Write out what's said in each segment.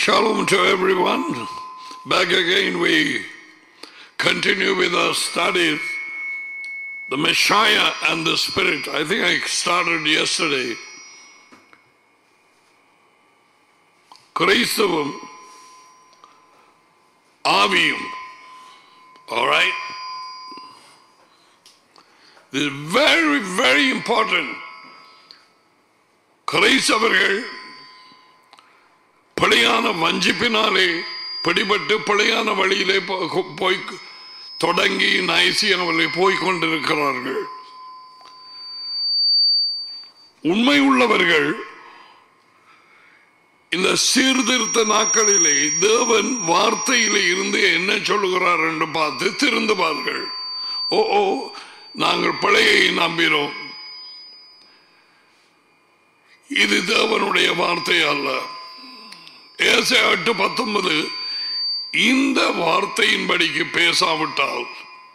Shalom to everyone. Back again, we continue with our studies, the Messiah and the Spirit. I think I started yesterday. கிறிஸ்தவம் ஆவியும் all right this is very very important கிறிஸ்தவர்கள் பிழையான வஞ்சிப்பினாலே பிடிபட்டு பிழையான வழியிலே போ- போய் தொடங்கி நைசியாவிலே போய் கொண்டிருக்கிறார்கள் உண்மை உள்ளவர்கள் இந்த சீர்திருத்த நாட்களிலே தேவன் வார்த்தையிலே இருந்து என்ன சொல்லுகிறார் என்று பார்த்து திருந்துவார்கள் ஓ ஓ நாங்கள் பிழையை நம்பினோம் இது தேவனுடைய வார்த்தை அல்ல ஏசை எட்டு பத்தொன்பது இந்த வார்த்தையின்படிக்கு பேசாவிட்டால்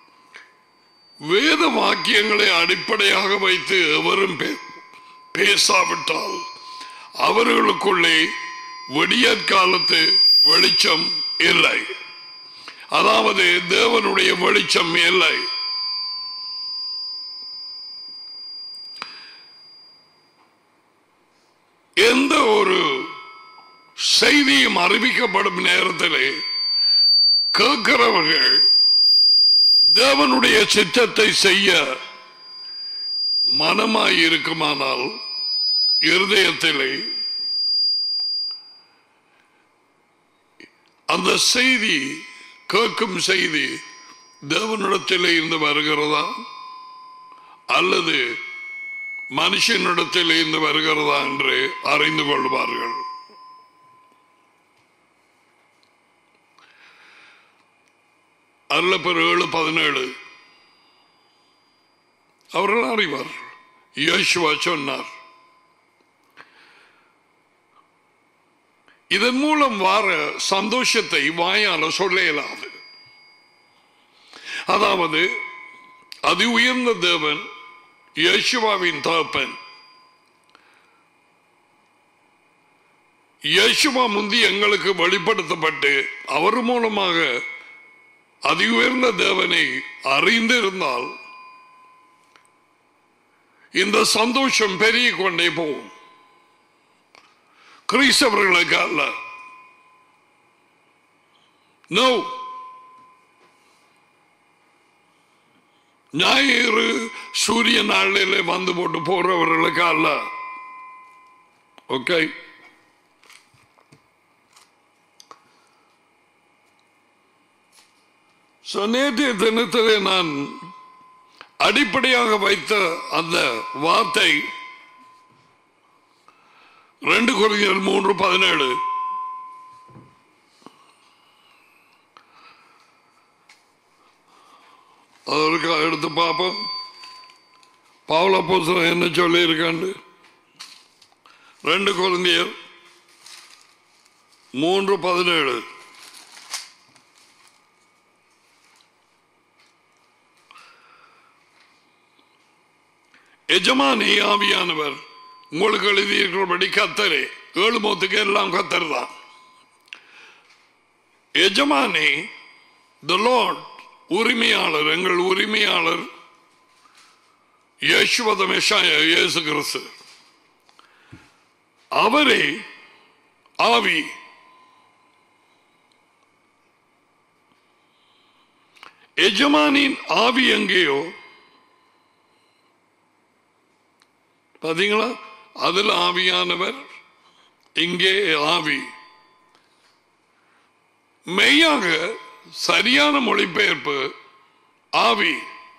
வேத வாக்கியங்களை அடிப்படையாக வைத்து எவரும் பே- பேசாவிட்டால் அவர்களுக்குள்ளே விடியற்காலத்து வெளிச்சம் இல்லை அதாவது தேவனுடைய வெளிச்சம் இல்லை எந்த ஒரு செய்தியும் அறிவிக்கப்படும் நேரத்திலே கேட்கிறவர்கள் தேவனுடைய சித்தத்தை செய்ய மனமாய் இருக்குமானால் இருதயத்திலே அந்த செய்தி கேட்கும் செய்தி தேவனிடத்திலே இருந்து வருகிறதா அல்லது மனுஷனிடத்தில் இருந்து வருகிறதா என்று அறிந்து கொள்வார்கள் அருளப்பர் ஏழு பதினேழு அவர்கள் அறிவார் யோசுவா சொன்னார் இதன் மூலம் வார சந்தோஷத்தை வாயால சொல்ல இயலாது அதாவது அதி உயர்ந்த தேவன் யேசுவாவின் தகப்பன் யேசுவா முந்தி எங்களுக்கு வெளிப்படுத்தப்பட்டு அவர் மூலமாக அதி உயர்ந்த தேவனை அறிந்திருந்தால் இந்த சந்தோஷம் பெருகிக் கொண்டே போகும் கிறிஸ்தவர்களுக்கு அல்ல நோ ஞாயிறு சூரிய நாளில் வந்து போட்டு போறவர்களுக்கு அல்ல ஓகே So, நேற்றைய தினத்திலே நான் அடிப்படையாக வைத்த அந்த வார்த்தை ரெண்டு குறைஞர் மூன்று பதினேழு அதற்கு எடுத்து பார்ப்போம் பவுல புஸ்தகம் என்ன சொல்லி இருக்காண்டு ரெண்டு குழந்தையர் மூன்று பதினேழு எஜமானி ஆவியானவர் உங்களுக்கு எழுதியிருக்கிறபடி கத்தரே ஏழு மூத்துக்கு எல்லாம் கத்தர் தான் எஜமானி த லார்ட் உரிமையாளர் எங்கள் உரிமையாளர் யேசுவத மெஷாய இயேசு கிறிஸ்து அவரே ஆவி எஜமானின் ஆவி எங்கேயோ பாத்தீங்களா அதில் ஆவியானவர் இங்கே ஆவி மெய்யாக சரியான மொழிபெயர்ப்பு ஆவி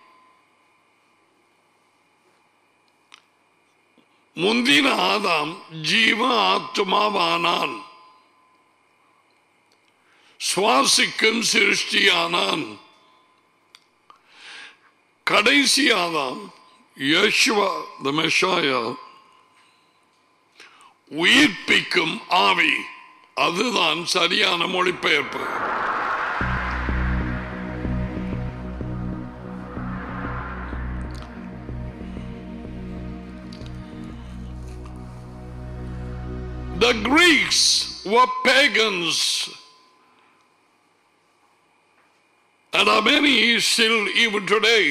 முந்தின ஆதாம் ஜீவ ஆத்மாவானான் சுவாசிக்கும் சிருஷ்டியானான் கடைசி ஆதாம் யேசுவா த மெஷாயா உயிர்ப்பிக்கும் ஆவி அதுதான் சரியான மொழிபெயர்ப்பு The Greeks were pagans. And are many still even today.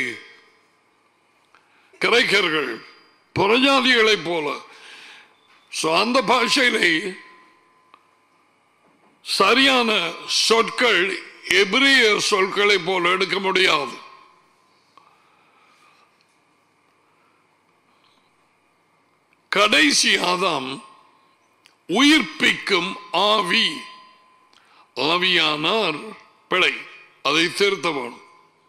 கிரைக்கர்கள் புறஜாதிகளைப் போல So, அந்த பாஷையிலே சரியான சொற்கள் எபிரிய சொற்களை போல எடுக்க முடியாது கடைசி ஆதாம் உயிர்ப்பிக்கும் ஆவி ஆவியானார் பிழை அதை திருத்த வேணும்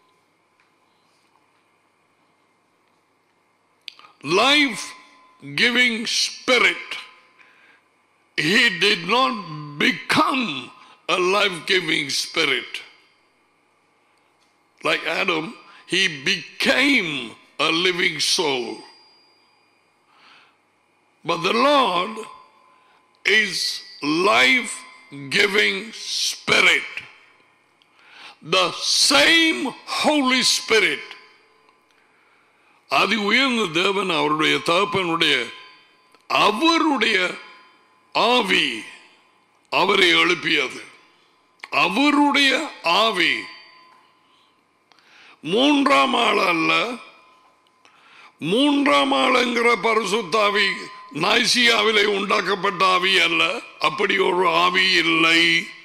life giving spirit he did not become a life giving spirit. Like Adam, he became a living soul. But the Lord is life giving spirit. The same Holy Spirit. அதி உயர்ந்த தேவன் அவருடைய தகப்பனுடைய அவருடைய ஆவி அவரை எழுப்பியது அவருடைய ஆவி மூன்றாம் ஆள் அல்ல மூன்றாம் ஆளுங்கிற பரிசுத்தாவி நாய்சியாவிலே உண்டாக்கப்பட்ட ஆவி அல்ல அப்படி ஒரு ஆவி இல்லை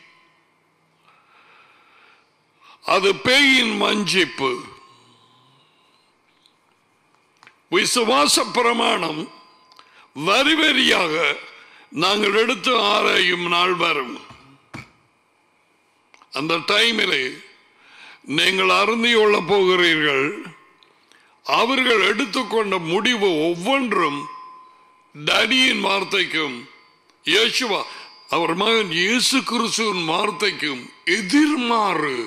அது பேயின் வஞ்சிப்பு விசுவாச பிரமாணம் வரி வரியாக நாங்கள் எடுத்து ஆராயும் நாள் வரும் அந்த டைமிலே நீங்கள் அருந்தியுள்ள போகிறீர்கள் அவர்கள் எடுத்துக்கொண்ட முடிவு ஒவ்வொன்றும் டடியின் வார்த்தைக்கும் இயேசுவா அவர் மகன் இயேசு கிறிஸ்துவின் வார்த்தைக்கும் எதிர்மாறு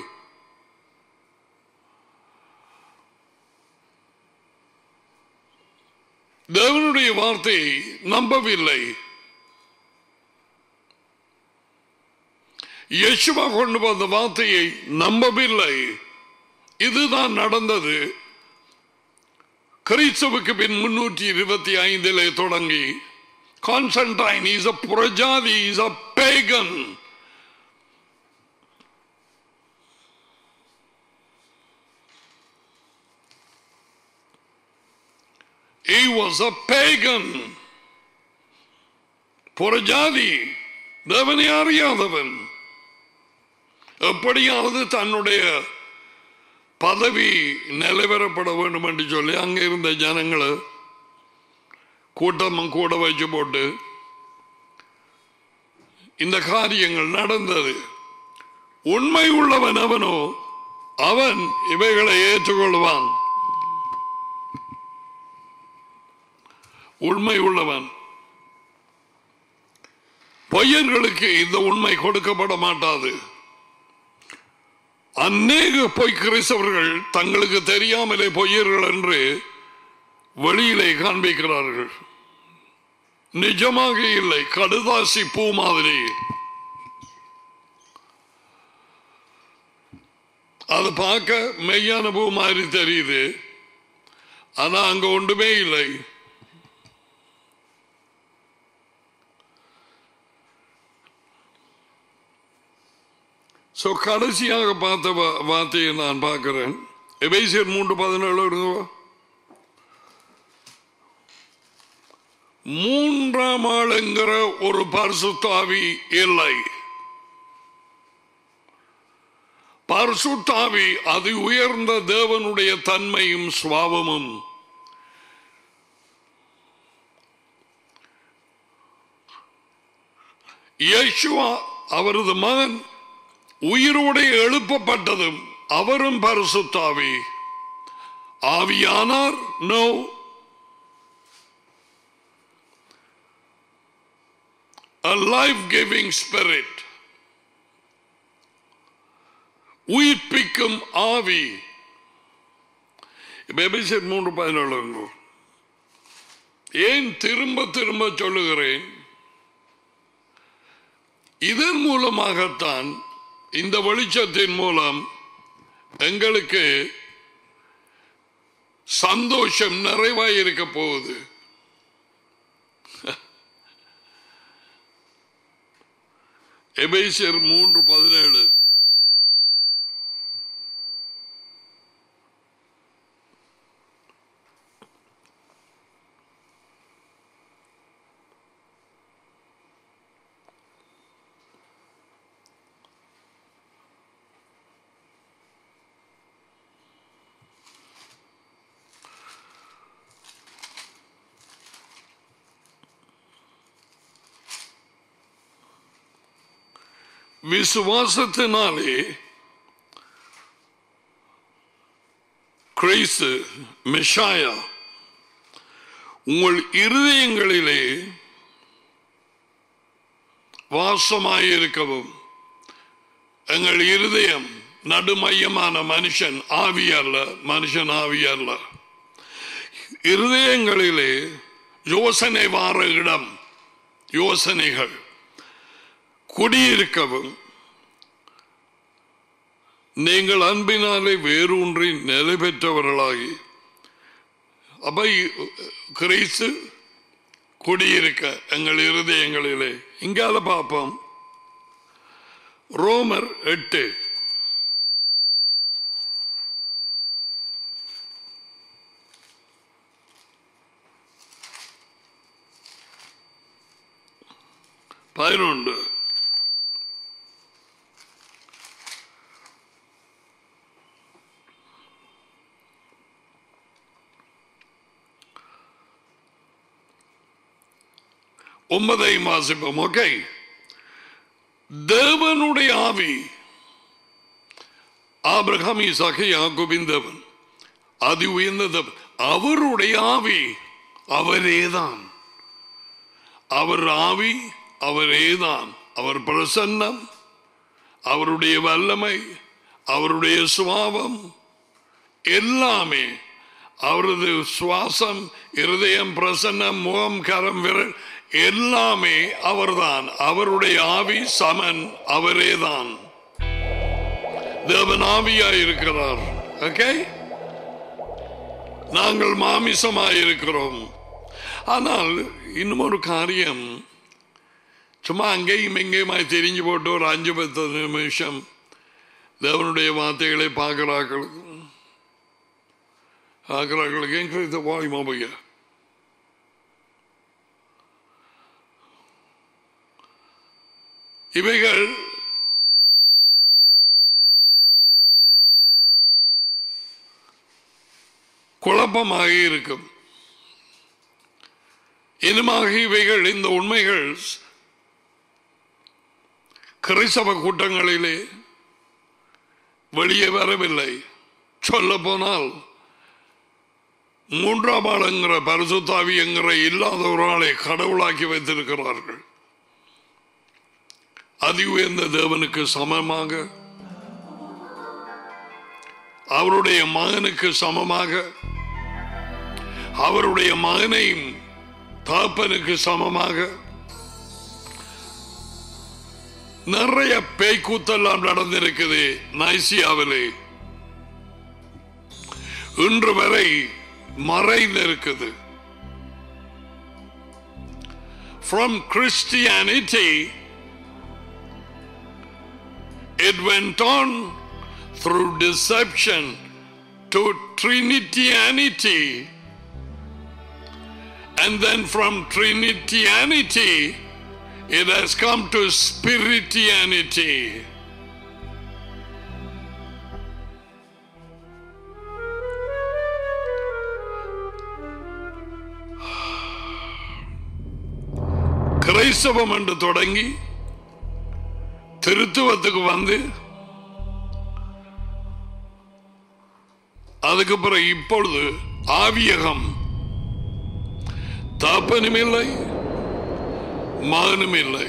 தேவனுடைய வார்த்தையை நம்பவில்லை யேசுவா கொண்டு வந்த வார்த்தையை நம்பவில்லை இதுதான் நடந்தது கிறிஸ்துவுக்கு பின் முன்னூற்றி இருபத்தி ஐந்திலே தொடங்கி கான்ஸ்டன்டைன் இஸ் அ புரஜாதி is a pagan He was a pagan. புறஜாதி தேவனை அறியாதவன் எப்படியாவது தன்னுடைய பதவி நிலைவரப்பட வேண்டும் என்று சொல்லி அங்கே இருந்த ஜனங்களை கூட்டம் கூட வச்சு போட்டு இந்த காரியங்கள் நடந்தது உண்மை உள்ளவன் அவனோ அவன் இவைகளை ஏற்றுக்கொள்வான் உண்மை உள்ளவன் பொய்யர்களுக்கு இந்த உண்மை கொடுக்கப்பட மாட்டாது அநேக பொய் கிறிஸ்தவர்கள் தங்களுக்கு தெரியாமலே பொய்யர்கள் என்று வெளியிலே காண்பிக்கிறார்கள் நிஜமாக இல்லை கடுதாசி பூ மாதிரி அது பார்க்க மெய்யான பூ மாதிரி தெரியுது ஆனா அங்க ஒன்றுமே இல்லை ஸோ கடைசியாக பார்த்த வா- வார்த்தையை நான் பார்க்கிறேன் எபேசியர் மூன்று பதினேழு இருந்தவா மூன்றாம் ஆளுங்கிற ஒரு பரிசுத்தாவி இல்லை பரிசுத்தாவி அது உயர்ந்த தேவனுடைய தன்மையும் சுவாவமும் இயேசுவா அவரது மகன் உயிரோடு எழுப்பப்பட்டதும் அவரும் பரிசுத்தாவி ஆவியானார் நோ a life-giving spirit உயிர்ப்பிக்கும் ஆவி இப்ப எபேசியர் மூன்று பதினேழு ஏன் திரும்ப திரும்ப சொல்லுகிறேன் இதன் மூலமாகத்தான் இந்த வெளிச்சத்தின் மூலம் எங்களுக்கு சந்தோஷம் நிறைவாய் இருக்க போகுது எபேசியர் மூன்று பதினேழு விசுவாசத்தினாலே கிறிஸ்து மெஷாயா உங்கள் இருதயங்களிலே வாசமாயிருக்கவும் எங்கள் இருதயம் நடுமையமான மனுஷன் ஆவி அல்ல மனுஷன் ஆவி அல்ல இருதயங்களிலே யோசனை வார இடம் யோசனைகள் குடியிருக்கவும் நீங்கள் அன்பினாலே வேரூன்றி நிலை பெற்றவர்களாகி அப்ப கிறிஸ்து குடியிருக்க எங்கள் இருதயங்களிலே இங்கால பார்ப்போம் ரோமர் எட்டு பதினொன்று ஒன்பதையும் வாசிப்போம் ஓகே தேவனுடைய ஆவி ஆபிரகாம் ஈசாக்கு யாக்கோபின் தேவன் அதி உயர்ந்த தேவன் அவருடைய ஆவி அவரேதான் அவர் ஆவி அவரேதான் அவர் பிரசன்னம் அவருடைய வல்லமை அவருடைய சுவாபம் எல்லாமே அவரது சுவாசம் இருதயம் பிரசன்னம் முகம் கரம் விரல் எல்லாமே அவர்தான் அவருடைய ஆவி சமன் அவரேதான் தேவன் ஆவியாயிருக்கிறார் ஓகே நாங்கள் மாமிசமாயிருக்கிறோம் ஆனால் இன்னும் ஒரு காரியம் சும்மா அங்கேயும் எங்கேயுமாய் தெரிஞ்சு போட்டு ஒரு அஞ்சு பத்து நிமிஷம் தேவனுடைய வார்த்தைகளை பார்க்கிறார்களுக்கு பார்க்கிறார்களுக்கு எங்களுக்கு வாய் மொபைல் இவைகள் குழப்பமாக இருக்கும் இனமாக இவைகள் இந்த உண்மைகள் கிறிஸ்தவ கூட்டங்களிலே வெளியே வரவில்லை சொல்ல போனால் மூன்றாம் ஆள் என்கிற பரிசுத்தாவி என்கிற இல்லாத ஒரு ஆளை கடவுளாக்கி வைத்திருக்கிறார்கள் அதி உயர்ந்த தேவனுக்கு சமமாக அவருடைய மகனுக்கு சமமாக அவருடைய மகனையும் தாப்பனுக்கு சமமாக நிறைய பேய்க்கூத்தெல்லாம் நடந்திருக்குது நைசியாவிலே இன்று வரை மறைந்து இருக்குது from Christianity it went on through deception to Trinitianity and then from Trinitianity it has come to Spiritianity. கிரைஸ்தவம் என்று தொடங்கி திருத்துவத்துக்கு வந்து அதுக்கு பிறகு இப்பொழுது ஆவியகம் தாப்பனும் இல்லை மகனும் இல்லை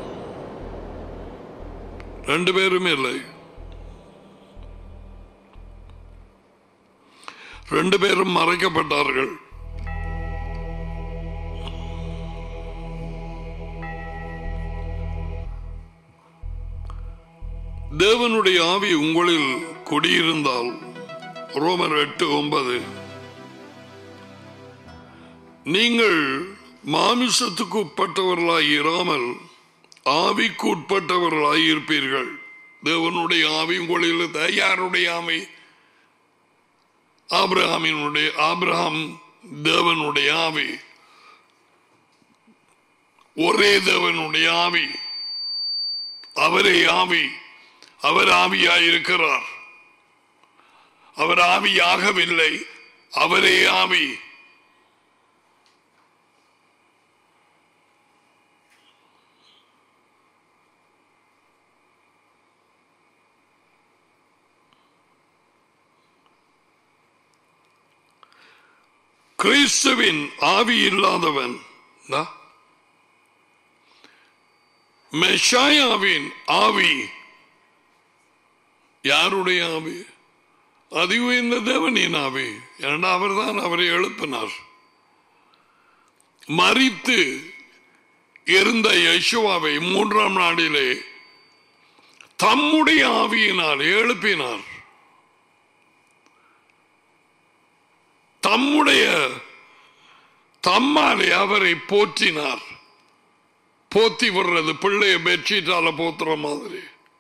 ரெண்டு பேரும் இல்லை ரெண்டு பேரும் மறைக்கப்பட்டார்கள் தேவனுடைய ஆவி உங்களில் குடியிருந்தால் ரோமர் எட்டு ஒன்பது நீங்கள் மாமிசத்துக்கு உட்பட்டவர்களாய் இராமல் ஆவிக்குட்பட்டவர்களாய் இருப்பீர்கள் தேவனுடைய ஆவி உங்களில் இருந்தா யாருடைய ஆவி ஆபிரகாமினுடைய ஆபிரகாம் தேவனுடைய ஆவி ஒரே தேவனுடைய ஆவி அவரே ஆவி அவர் ஆவியாயிருக்கிறார் அவர் ஆவியாகவில்லை அவரே ஆவி கிறிஸ்துவின் ஆவி இல்லாதவன் தா. மெஷாயாவின் ஆவி யாருடைய ஆவி அது இந்த தேவனின் ஆவி ஏன்னா அவர்தான் அவரை எழுப்பினார் மறித்து இருந்த யேசுவாவை மூன்றாம் நாளிலே தம்முடைய ஆவியினால் எழுப்பினார் தம்முடைய தம்மாலே அவரை போற்றினார் போத்தி விடுறது பிள்ளைய பெட்ஷீட்டால போத்துற மாதிரி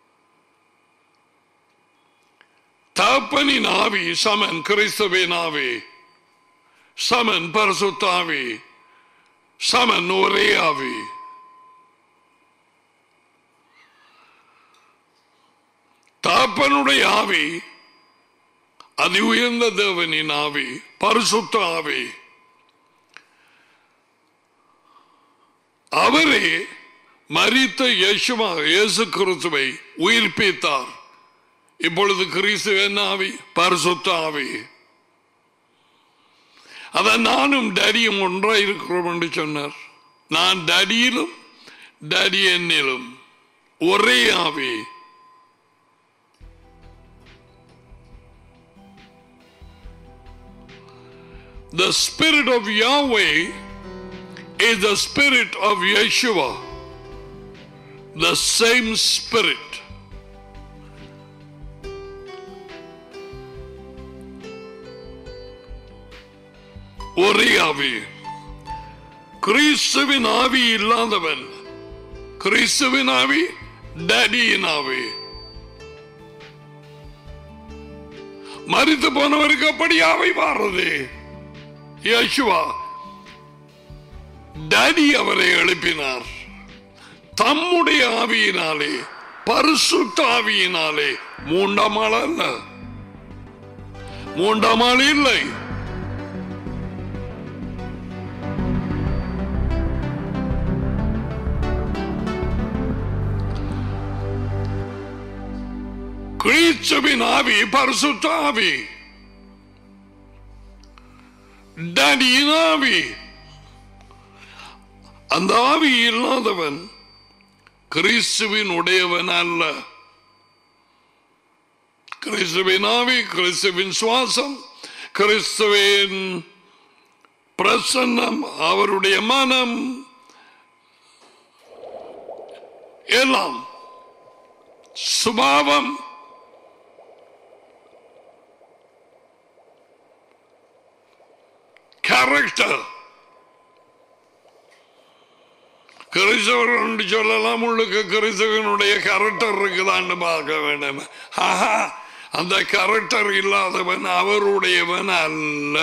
தகப்பனின் ஆவி சமன் கிறிஸ்தவின் ஆவி சமன் பரிசுத்தாவி சமன் ஒரே ஆவி தகப்பனுடைய ஆவி அதி உயர்ந்த தேவனின் ஆவி பரிசுத்த ஆவி அவரே மரித்த யேசுவா இயேசு கிறிஸ்துவை உயிர்ப்பித்தார் இப்பொழுது கிறிஸ்து என்ன ஆவி பரிசுத்த ஆவி அத நானும் டேடியும் ஒன்றாய் இருக்கிறோம் என்று சொன்னார் நான் டேடியிலும் டேடி என்னிலும் ஒரே ஆவி The spirit of Yahweh is the spirit of Yeshua. The same spirit. ஒரே ஆவி கிறிஸ்துவின் ஆவி இல்லாதவன் கிறிஸ்துவின் ஆவி டேடியின் ஆவி மறித்து போனவருக்கு அப்படி ஆவி மாறுது யேசுவா டேடி அவரை எழுப்பினார் தம்முடைய ஆவியினாலே பரிசுத்த ஆவியினாலே மூன்றாம் ஆள் அல்ல மூன்றாம் ஆள் இல்லை கிறிஸ்துவின் ஆவி பரிசுத்த ஆவி டேடியின் ஆவி அந்த ஆவி இல்லாதவன் கிறிஸ்துவின் உடையவன் அல்ல கிறிஸ்துவின் ஆவி கிறிஸ்துவின் சுவாசம் கிறிஸ்துவின் பிரசன்னம் அவருடைய மனம் எல்லாம் சுபாவம் கேரக்டர் கிறிஸ்தவர் என்று சொல்லலாம் உள்ளுக்கு கிறிஸ்தவனுடைய கேரக்டர் இருக்குதான்னு பார்க்க வேண்டும் ஆஹா அந்த கேரக்டர் இல்லாதவன் அவருடையவன் அல்ல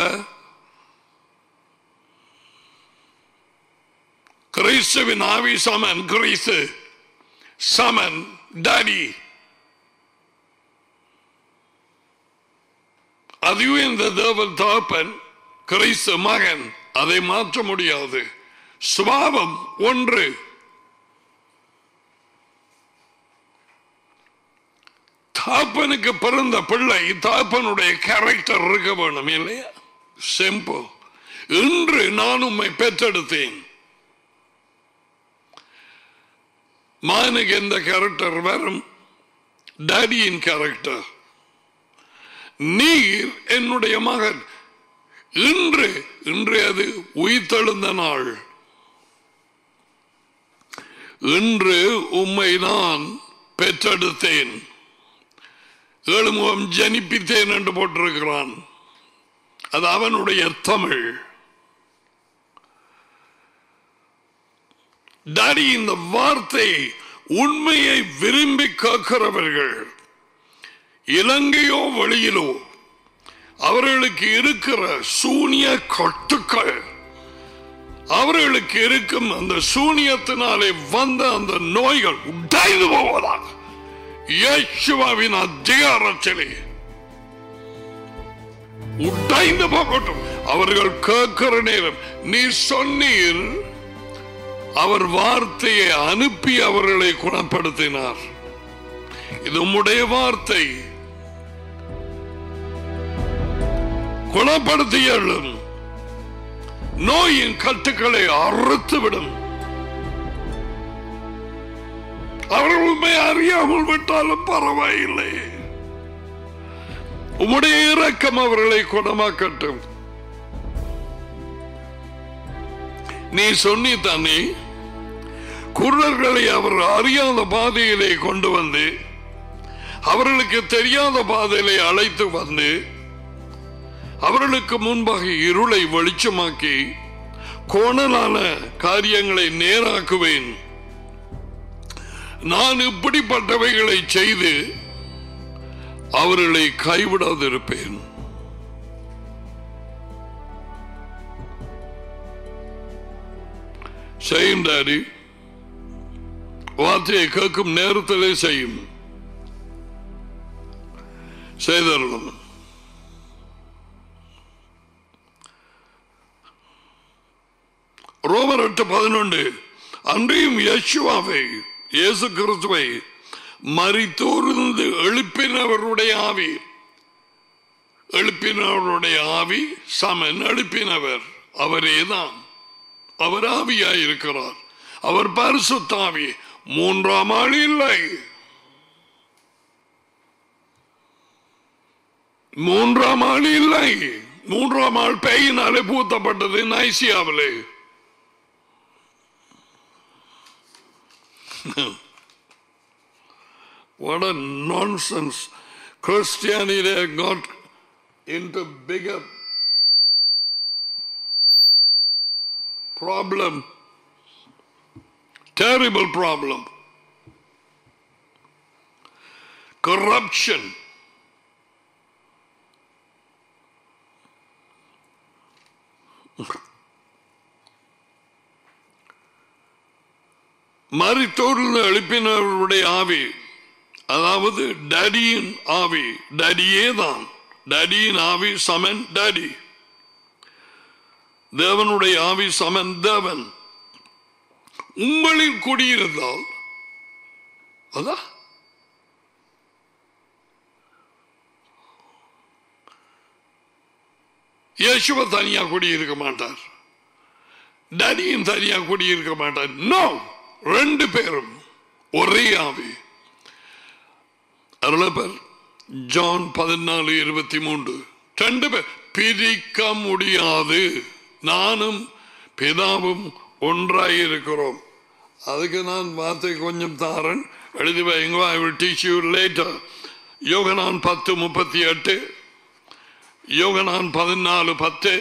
கிறிஸ்துவின் ஆவி சமன் கிறிஸ்து சமன் டாடி அதுவும் இந்த தேவன் தாப்பன் கிறிஸ்து மகன் அதை மாற்ற முடியாது சுபாவம் ஒன்று தாப்பனுக்கு பிறந்த பிள்ளை தாப்பனுடைய கேரக்டர் இருக்க வேணும் இல்லையா சிம்பிள் இன்று நான் உம்மை பெற்றெடுத்தேன் மகனுக்கு எந்த கேரக்டர் வரும் டாடியின் கேரக்டர் நீர் என்னுடைய மகன் இன்று இன்று அது உயிர்த்தெழுந்த நாள் இன்று உம்மை நான் பெற்றெடுத்தேன் ஏழுமுகம் ஜனிப்பித்தேன் என்று போட்டிருக்கிறான் அது அவனுடைய தமிழ் டாடி இந்த வார்த்தை உண்மையை விரும்பி கேட்கிறவர்கள் இலங்கையோ வெளியிலோ அவர்களுக்கு இருக்கிற சூனிய கட்டுக்கள் அவர்களுக்கு இருக்கும் அந்த சூனியத்தினாலே வந்த அந்த நோய்கள் உடைந்து போவதாக இயேசுவாவின் அதிகாரத்திலே உடைந்து போகட்டும் அவர்கள் கேட்கிற நேரம் நீ சொன்னீர் அவர் வார்த்தையை அனுப்பி அவர்களை குணப்படுத்தினார் இது உம்முடைய வார்த்தை குணப்படுத்தியலும் நோயின் கட்டுக்களை அறுத்துவிடும் அவர்கள் உண்மை அறியாமல் விட்டாலும் பரவாயில்லை உம்முடைய இரக்கம் அவர்களை குணமாக்கட்டும் நீ சொன்னி தானே குருடர்களை அவர் அறியாத பாதையிலே கொண்டு வந்து அவர்களுக்கு தெரியாத பாதையிலே அழைத்து வந்து அவர்களுக்கு முன்பாக இருளை வெளிச்சமாக்கி கோணலான காரியங்களை நேராக்குவேன் நான் இப்படிப்பட்டவைகளை செய்து அவர்களை கைவிடாதிருப்பேன் செய்யும் டாடி வார்த்தையை கேட்கும் நேரத்திலே செய்யும் செய்தரணும் ரோமர் எட்டு பதினொன்று அன்றையும் யேசுவாவை இயேசு கிறிஸ்துவை மறித்தோர்ந்து எழுப்பினவருடைய ஆவி எழுப்பினவருடைய ஆவி சமன் எழுப்பினவர் அவரேதான் அவர் ஆவியாயிருக்கிறார் அவர் பரிசுத்தாவி மூன்றாம் ஆள் இல்லை மூன்றாம் ஆள் இல்லை மூன்றாம் ஆள் பெயினாலே பூத்தப்பட்டது நைசியாவிலே What a nonsense. Christianity got into bigger problem. Terrible problem. Corruption. மறித்தோர்ந்து எழுப்பினவருடைய ஆவி அதாவது டடியின் ஆவி டடியே தான் டடியின் ஆவி சமன் டடி தேவனுடைய ஆவி சமன் தேவன் உங்களில் குடியிருந்தால் அதான் இயேசுவ தனியா குடியிருக்க மாட்டார் டடியும் தனியா குடியிருக்க மாட்டார் நோ ரெண்டு பேரும் ஒரே ஆவி அருளப்பர் ஜான் பதினாலு இருபத்தி மூன்று ரெண்டு பேர் பிரிக்க முடியாது நானும் பிதாவும் ஒன்றாய் இருக்கிறோம் அதுக்கு நான் வார்த்தை கொஞ்சம் தாரன் எழுதி வைங்க I will teach you later யோகனான் பத்து முப்பத்தி எட்டு யோகனான் பதினாலு பத்து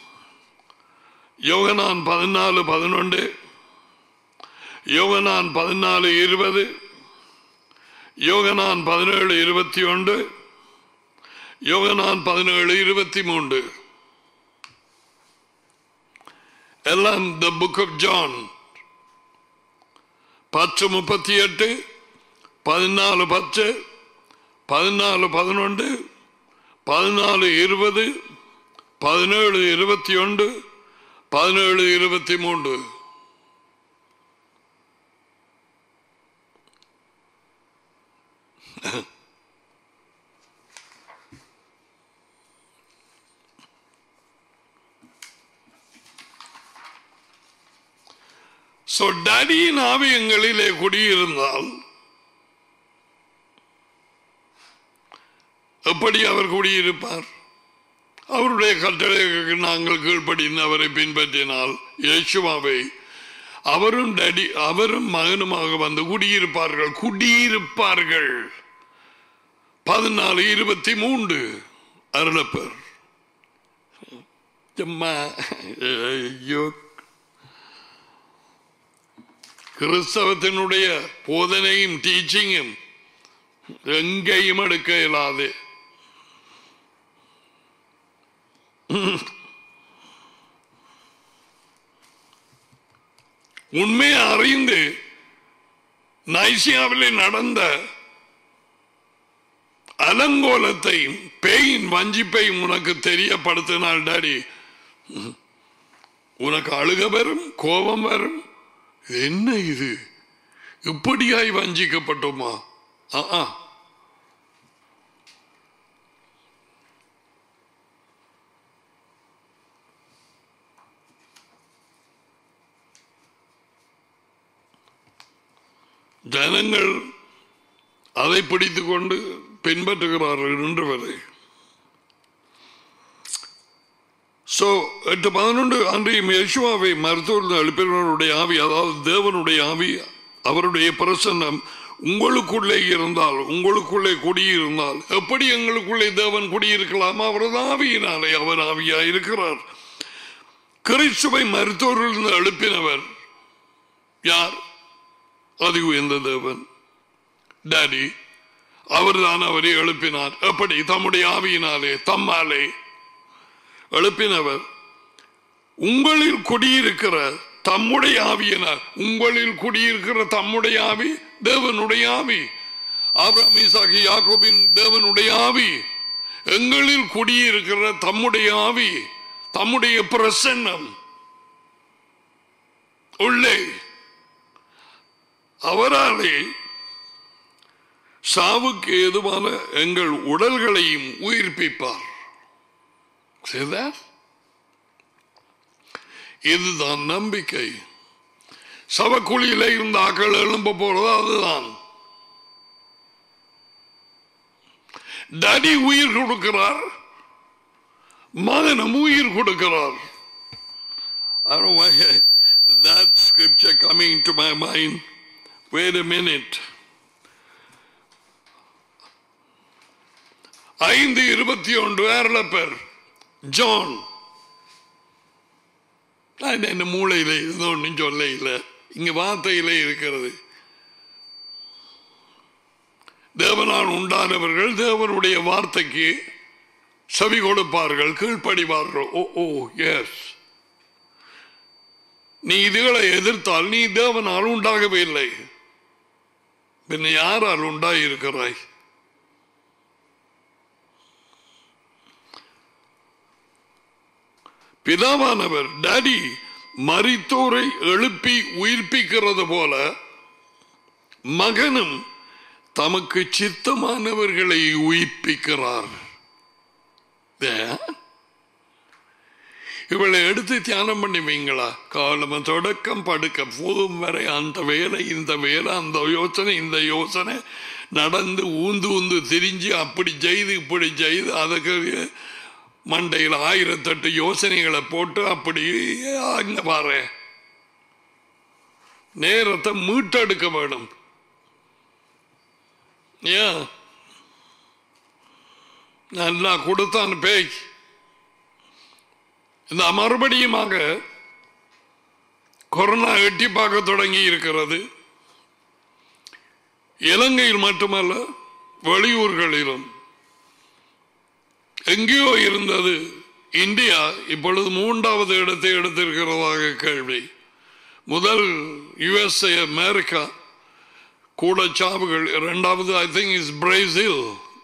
யோகனான் பதினாலு பதினொன்று யோகனான் பதினாலு இருபது யோகனான் பதினேழு இருபத்தி ஒன்று யோகனான் பதினேழு இருபத்தி மூன்று எல்லாம் த புக் ஆஃப் ஜான் பத்து முப்பத்தி எட்டு பதினாலு பத்து பதினாலு பதினொன்று பதினாலு இருபது பதினேழு இருபத்தி ஒன்று பதினேழு இருபத்தி மூன்று சோ டடியின் ஆவியங்களிலே குடியிருந்தால் எப்படி அவர் குடியிருப்பார் அவருடைய கட்டளைக்கு நாங்கள் கீழ்ப்படிந்து அவரை பின்பற்றினால் இயேசுவாவை அவரும் டடி அவரும் மகனுமாக வந்து குடியிருப்பார்கள் குடியிருப்பார்கள் பதினாலு இருபத்தி மூன்று அருளப்பர் சும்மா ஐயோ கிறிஸ்தவத்தினுடைய போதனையும் டீச்சிங்கும் எங்கேயும் எடுக்க இயலாது உண்மையை அறிந்து நைசியாவிலே நடந்த அலங்கோலத்தையும் பேயின் வஞ்சிப்பையும் உனக்கு தெரியப்படுத்தினால் டாடி உனக்கு அழுக வரும் கோபம் வரும் இது என்ன இது இப்படியாய் வஞ்சிக்கப்பட்டோமா ஆ ஆ. ஜனங்கள் அதை பிடித்துக் கொண்டு பின்பற்றுகிறார்கள் இன்று வரை சோ எட்டு பதினொன்று அன்றையும் யேசுவாவை மருத்துவர்கள் எழுப்பினருடைய ஆவி அதாவது தேவனுடைய ஆவி அவருடைய பிரசன்னம் உங்களுக்குள்ளே இருந்தால் உங்களுக்குள்ளே குடியிருந்தால் எப்படி எங்களுக்குள்ளே தேவன் குடியிருக்கலாம் அவரது ஆவியினாலே அவர் ஆவியா இருக்கிறார் கிறிஸ்துவை மருத்துவர்கள் எழுப்பினவர் யார் அது உயர்ந்த தேவன் டாடி அவர்தான் அவரை எழுப்பினார் எப்படி தம்முடைய ஆவியினாலே தம்மாலே எழுப்பினவர் உங்களில் குடியிருக்கிற தம்முடைய ஆவியினார் உங்களில் குடியிருக்கிற தம்முடைய ஆவி தேவனுடைய ஆவி ஆபிரகாம் ஈசாக்கு யாக்கோபின் தேவனுடைய ஆவி எங்களில் குடியிருக்கிற தம்முடைய ஆவி தம்முடைய பிரசன்னம் உள்ளே அவராலே சாவுக்கு ஏதுவான எங்கள் உடல்களையும் உயிர்ப்பிப்பார் See that? இதுதான் நம்பிக்கை சவக்குழியில இருந்த ஆக்கள் எழும்ப போறது அதுதான் டடி உயிர் கொடுக்கிறார் மகனும் உயிர் கொடுக்கிறார் I don't know why that scripture coming to my mind. Wait a minute. ஐந்து இருபத்தி ஒன்று வேரலப்பர் ஜான் நான் என்ன மூளையில இது ஒன்றும் சொல்ல இல்லை இங்க வார்த்தையிலே இருக்கிறது தேவனால் உண்டானவர்கள் தேவனுடைய வார்த்தைக்கு செவி கொடுப்பார்கள் கீழ்ப்படிவார்கள் ஓ ஓ எஸ் நீ இதுகளை எதிர்த்தால் நீ தேவனால் உண்டாகவே இல்லை பின்ன யாரால் உண்டாகி இருக்கிறாய் பிதாவானவர் டாடி மரித்தோரை எழுப்பி உயிர்ப்பிக்கிறது போல மகனும் தமக்கு சித்தமானவர்களை உயிர்ப்பிக்கிறார் ஏன்? இவளை எடுத்து தியானம் பண்ணுவீங்களா காலம் தொடக்கம் படுக்க போதும் வரை அந்த வேலை இந்த வேலை அந்த யோசனை இந்த யோசனை நடந்து ஊந்து ஊந்து திரிஞ்சு அப்படி செய்து இப்படி செய்து அதுக்கு மண்டையில் ஆயிரத்தெட்டு யோசனைகளை போட்டு அப்படி அங்க பாரு நேரத்தை மீட்டெடுக்க வேணும் ஏன் நல்லா கொடுத்தான் பேய் இந்த மறுபடியுமாக கொரோனா எட்டி பார்க்க தொடங்கி இருக்கிறது இலங்கையில் மட்டுமல்ல வெளியூர்களிலும் எங்கேயோ இருந்தது இந்தியா இப்பொழுது மூன்றாவது இடத்தை எடுத்திருக்கிறதாக கேள்வி முதல் யுஎஸ்ஏ அமெரிக்கா கூட சாவுகள் இரண்டாவது ஐ திங்க் இஸ் பிரேசில்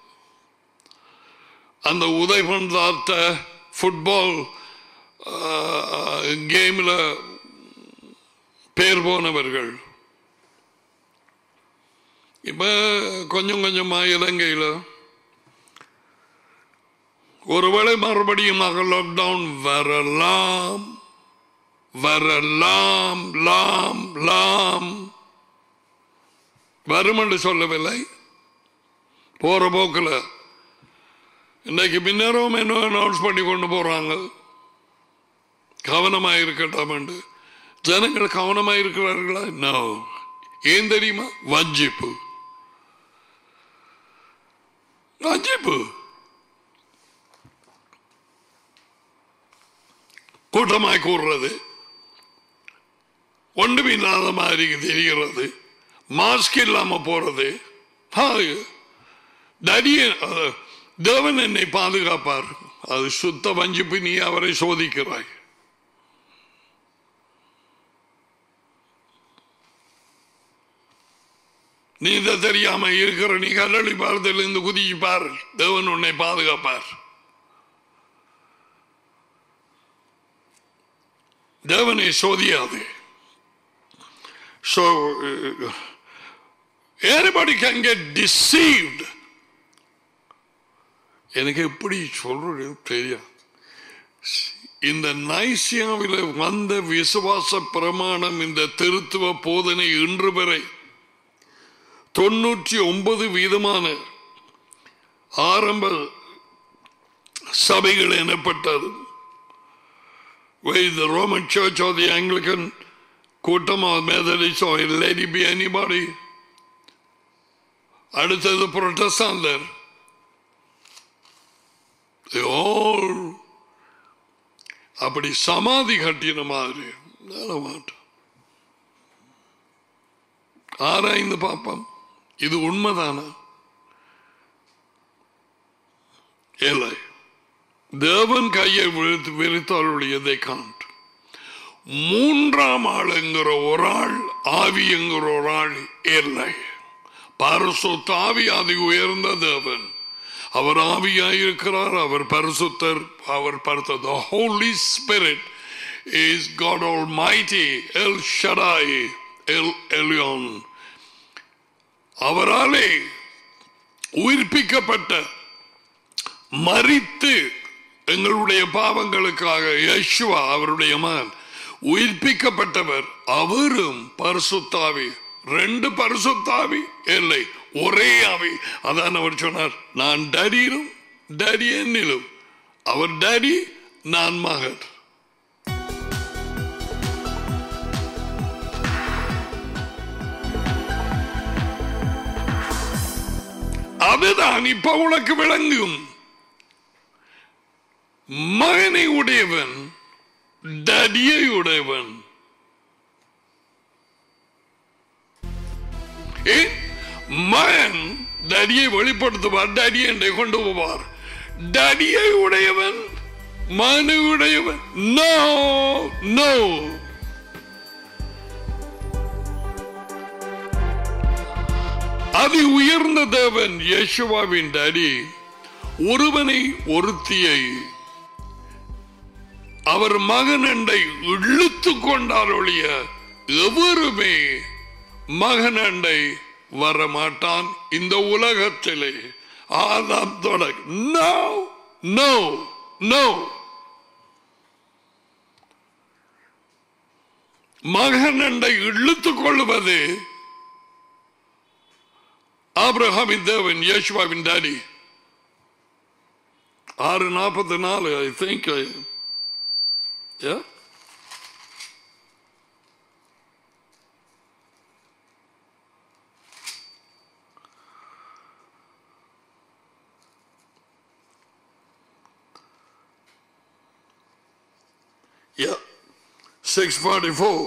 அந்த உதைபந்தாத்த ஃபுட்பால் கேமில் பேர் போனவர்கள் இப்ப கொஞ்சம் கொஞ்சமா இலங்கையில் ஒருவேளை மறுபடியும் லாக்டவுன் வரலாம் வரலாம் லாம் லாம் வரும் என்று சொல்லவில்லை போற போக்கில் இன்னைக்கு பின்னரும் என்ன அனௌன்ஸ் பண்ணி கொண்டு போறாங்க கவனமாக இருக்கட்டும் என்று ஜனங்கள் கவனமாக இருக்கிறார்களா நோ ஏன் தெரியுமா வஞ்சிப்பு வஞ்சிப்பு கூட்டமாய் கூறுறது ஒன்றும் இல்லாத மாதிரி தெரிகிறது மாஸ்க் இல்லாம போறது தரிய தேவன் என்னை பாதுகாப்பார் அது சுத்த வஞ்சிப்பு நீ அவரை சோதிக்கிறாய் நீ இதை தெரியாம இருக்கிற நீ கல்லடி பாரதிலிருந்து குதிச்சு பார் தேவன் உன்னை பாதுகாப்பார் தேவனை சோதியாது So, uh, anybody can get deceived. எனக்கு எப்படி சொல்றது தெரியாது இந்த நைசியாவில் வந்த விசுவாச பிரமாணம் இந்த திருத்துவ போதனை இன்று வரை தொன்னூற்றி ஒன்பது வீதமான ஆரம்ப சபைகள் எனப்பட்டது the Roman Church or the Anglican கூட்டம் or Methodist or let it be anybody அடுத்தது புரொட்டஸ்டாந்தர் They all அப்படி சமாதி கட்டின மாதிரி நான் மாட்டேன் ஆராய்ந்து பார்ப்போம் இது உண்மைதானா இல்லை தேவன் கையை விரித்து விரித்தாளுடையதை காண்ட் மூன்றாம் ஆளுங்கிற ஒரு ஆள் ஆவி என்கிற ஒரு ஆள் இல்லை பரிசுத்த ஆவி அதி உயர்ந்த தேவன் அவர் ஆவியாயிருக்கிறார் அவர் பரிசுத்தர் அவர் பரிசு the holy spirit is god almighty el shaddai el elyon அவராலே உயிர்ப்பிக்கப்பட்ட மறித்து எங்களுடைய பாவங்களுக்காக யேசுவா அவருடைய மகன் உயிர்ப்பிக்கப்பட்டவர் அவரும் பரிசுத்தாவி ரெண்டு பரிசுத்தாவி இல்லை ஒரே ஆவி அதான் அவர் சொன்னார் நான் டடியிலும் டடி என்னிலும் அவர் டடி நான் மகன் அதுதான் இப்ப உனக்கு விளங்கும் மகனை உடையவன் டடியை உடையவன் ஏன் மகன் டடியை வெளிப்படுத்துவார் டடி என்றை கொண்டு போவார் டடியை உடையவன் மகனை உடையவன் நோ நோ அதி உயர்ந்த தேவன் யேசுவாவின் டடி ஒருவனை ஒருத்தியை அவர் மகனண்டை இழுத்து கொண்டார் ஒழிய எவருமே மகனண்டை வரமாட்டான் இந்த உலகத்திலே ஆதாம் தொடர் நோ நோ நோ மகனண்டை இழுத்துக் கொள்வது ஆப்ரஹாமின் தேவன் யேசுவாவின் டாடி ஆறு நாற்பத்தி நாலு ஐ திங்க் Yeah? Yeah. 644.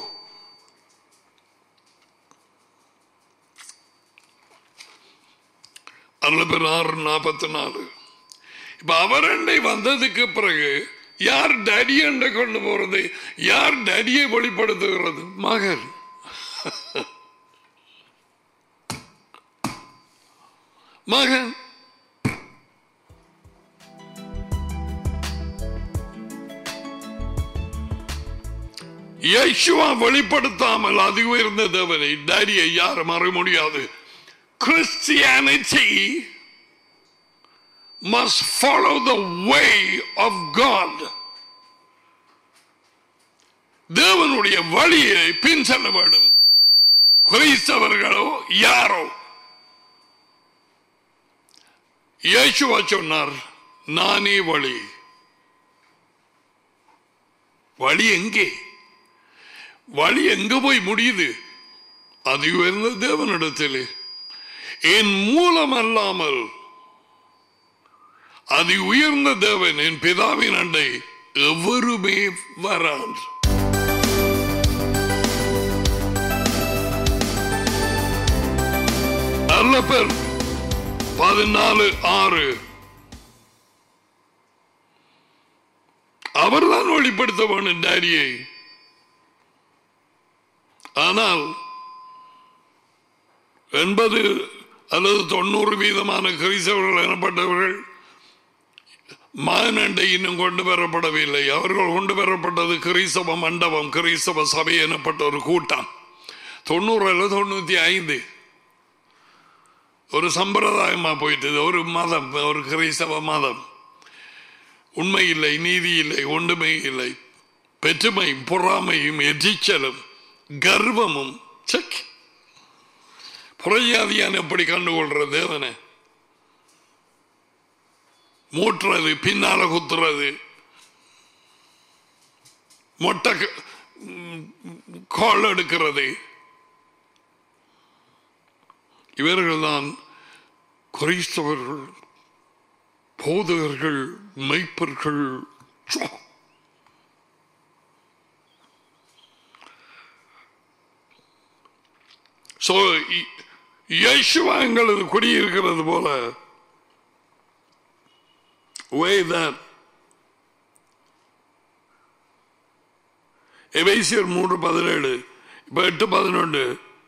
அல்லது ஆறு நாற்பத்தி நாலு இப்ப அவரண்டை வந்ததுக்கு பிறகு யார் டடியண்டை கொண்டு போறது யார் டடியை வெளிப்படுத்துகிறது மகன் மகன் யேசுவா வெளிப்படுத்தாமல் அது உயர்ந்த தேவனை டடியை யாரும் மற முடியாது Christianity must follow the way of God. தேவனுடைய வழியை பின் செல்ல வேண்டும் கிறிஸ்தவர்களோ யாரோ இயேசுவா சொன்னார் நானே வழி வழி எங்கே வழி எங்க போய் முடியுது அது உயர்ந்த தேவனிடத்திலே என் மூலம் அல்லாமல் அதி உயர்ந்த தேவன் என் பிதாவின் அண்டை எவருமே வரான் கல்லப்பர் பதினாலு ஆறு அவர்தான் வெளிப்படுத்த வேணும் டாடியை ஆனால் எண்பது அல்லது தொண்ணூறு வீதமான கிறிஸ்தவர்கள் எனப்பட்டவர்கள் மானண்டை இன்னும் கொண்டு வரப்படவில்லை அவர்கள் கொண்டு வரப்பட்டது கிறிஸ்தவ மண்டபம் கிறிஸ்தவ சபை எனப்பட்ட ஒரு கூட்டம் தொண்ணூறு அல்லது தொண்ணூத்தி ஐந்து ஒரு சம்பிரதாயமா போயிட்டது ஒரு மதம் ஒரு கிறிஸ்தவ மதம் உண்மை இல்லை நீதி இல்லை ஒன்றுமை இல்லை பெற்றுமை பொறாமையும் எரிச்சலும் கர்வமும் செக் புறையாதியான் எப்படி கண்டுகொள்றது தேவனை மூட்டுறது பின்னால குத்துறது மொட்டை க- ம், கோல் எடுக்கிறது இவர்கள்தான் கிறிஸ்தவர்கள் போதகர்கள் மெய்ப்பர்கள் சோ. So, இ- இயேசுவா எங்களது குடியிருக்கிறது போல way that எபேசியர் மூன்று பதினேழு இப்ப எட்டு பதினொன்று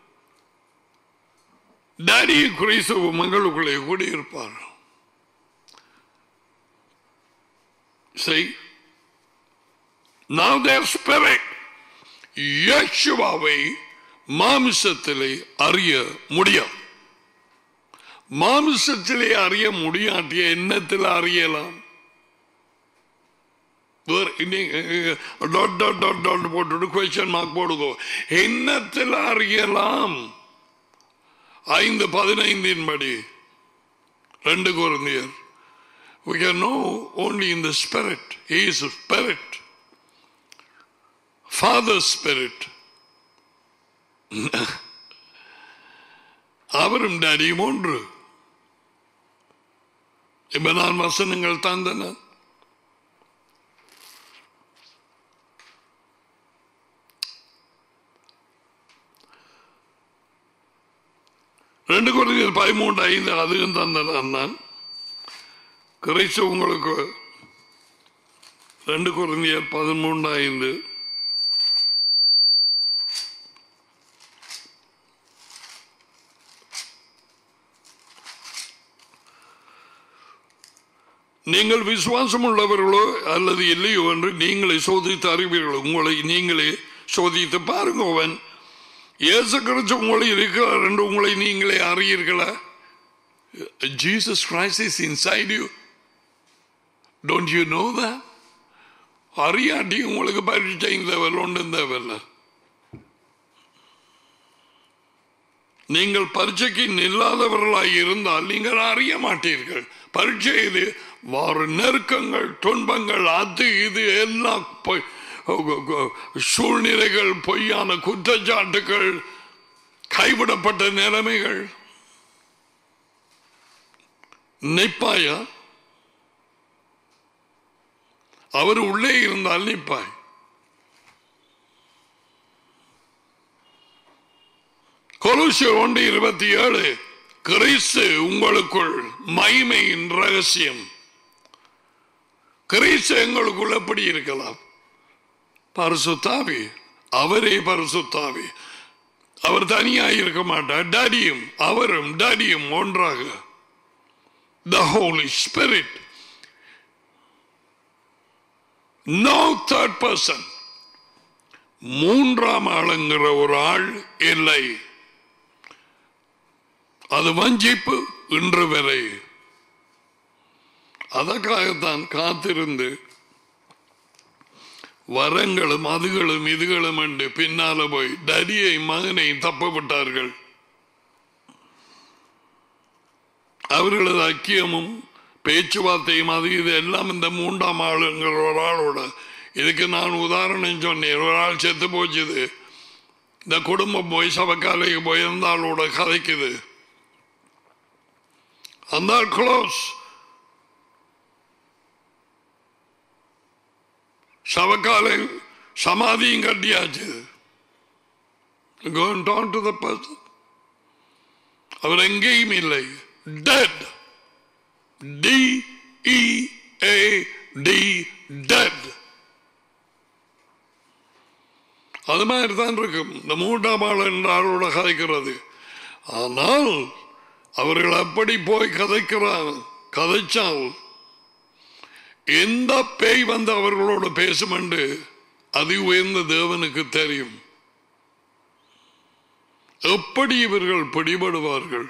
டாடி கிறிஸ்தவ மங்களுக்குள்ளே கூடியிருப்பார் செய் Now their spirit இயேசுவாவை மாமிசத்திலே அறிய முடியும் மாமிசத்திலே அறிய முடியாட்டிய எண்ணத்தில் அறியலாம் வேற இன்னி- dot, dot, dot, dot போட்டுட்டு கொஸ்டின் மார்க் போடுதோ எண்ணத்தில் அறியலாம் ஐந்து பதினைந்தின் படி ரெண்டு குழந்தையர் we can know only in the spirit he is a spirit father spirit அவரும் டேடியும் ஒன்று இப்ப நான் வசனங்கள் தந்தன ரெண்டு குறைந்தர் பதிமூன்று ஐந்து அதுவும் தந்தனான் நான் கிரைச்சு உங்களுக்கு ரெண்டு குறைந்தர் பதிமூன்று ஐந்து நீங்கள் விசுவாசம் உள்ளவர்களோ அல்லது இல்லையோ என்று நீங்களே சோதித்து அறிவீர்கள் உங்களை நீங்களே சோதித்து பாருங்க அவன் இயேசு கிறிஸ்து உங்களை இருக்கிறார் என்று உங்களை நீங்களே அறியீர்களா Jesus Christ is inside you don't you know the அறியாட்டி உங்களுக்கு பரீட்சை தேவையில்லை ஒன்றும் தேவையில்லை நீங்கள் பரீட்சைக்கு நில்லாதவர்களாய் இருந்தால் நீங்கள் அறிய மாட்டீர்கள் பரீட்சை இது வார நெருக்கங்கள் துன்பங்கள் அது இது எல்லாம் பொய்- சூழ்நிலைகள் பொய்யான குற்றச்சாட்டுகள் கைவிடப்பட்ட நிலைமைகள் நிப்பாயா அவர் உள்ளே இருந்தால் நிப்பாய் கொலுசியர் ஒன்று இருபத்தி ஏழு கிறிஸ்து உங்களுக்குள் மகிமையின் ரகசியம் கிறிஸ்து எங்களுக்குள் எப்படி இருக்கலாம் பரிசுத்தாவி அவரே பரிசுத்தாவி அவர் தனியாக இருக்க மாட்டார் டாடியும் அவரும் டாடியும் ஒன்றாக the holy spirit no third person மூன்றாம் ஆளுங்கிற ஒரு ஆள் இல்லை அது வஞ்சிப்பு இன்று வரை அதற்காகத்தான் காத்திருந்து வரங்களும் அதுகளும் இதுகளும் என்று பின்னால போய் டடியை மகனை தப்ப விட்டார்கள் அவர்களது ஐக்கியமும் பேச்சுவார்த்தையும் அது இது எல்லாம் இந்த மூன்றாம் ஆளுங்கிற ஒரு ஆளோட இதுக்கு நான் உதாரணம் சொன்னேன் ஒரு ஆள் செத்து போச்சுது இந்த குடும்பம் போய் சபக்காலைக்கு போய் அந்த ஆளோட கதைக்குது அந்த ஆள் க்ளோஸ் சவக்காலை சமாதியும் கட்டியாச்சு Go and talk to the person. அவர் எங்கேயும் இல்லை dead D E A D dead அது மாதிரி தான் இருக்கும் இந்த மூன்றாம் ஆள் என்றாரோட கதைக்கிறது ஆனால் அவர்கள் அப்படி போய் கதைக்கிறார் கதைச்சால் எந்த பேய் வந்து அவர்களோடு பேசும் என்று அதி உயர்ந்த தேவனுக்கு தெரியும் எப்படி இவர்கள் பிடிபடுவார்கள்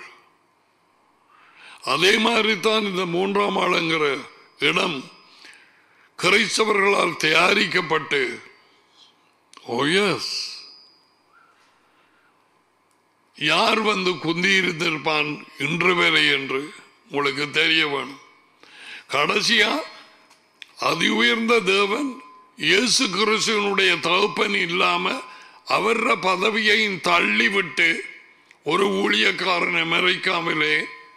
அதே மாதிரி தான் இந்த மூன்றாம் ஆளுங்கிற இடம் கிரைஸ்தவர்களால் தயாரிக்கப்பட்டு ஓ எஸ் யார் வந்து குந்தி இருந்திருப்பான் இன்று வரை என்று உங்களுக்கு தெரிய வேணும் கடைசியா அதி உயர்ந்த தேவன் இயேசு கிறிஸ்துவனுடைய தகப்பன் இல்லாம அவர பதவியையும் தள்ளிவிட்டு ஒரு ஊழியக்காரன் அமெரிக்காவிலே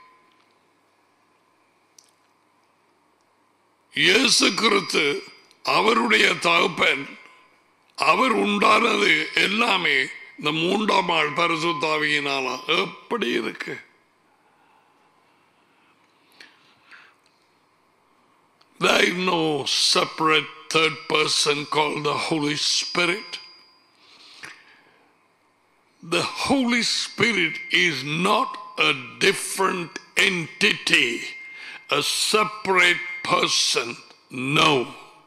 இயேசு கிறிஸ்து அவருடைய தகப்பன் அவர் உண்டானது எல்லாமே இந்த மூன்றாம் ஆள் பரிசுத்தாவியினாலா எப்படி இருக்கு There is no separate third person called the Holy Spirit. The Holy Spirit is not a different entity, a separate person. No.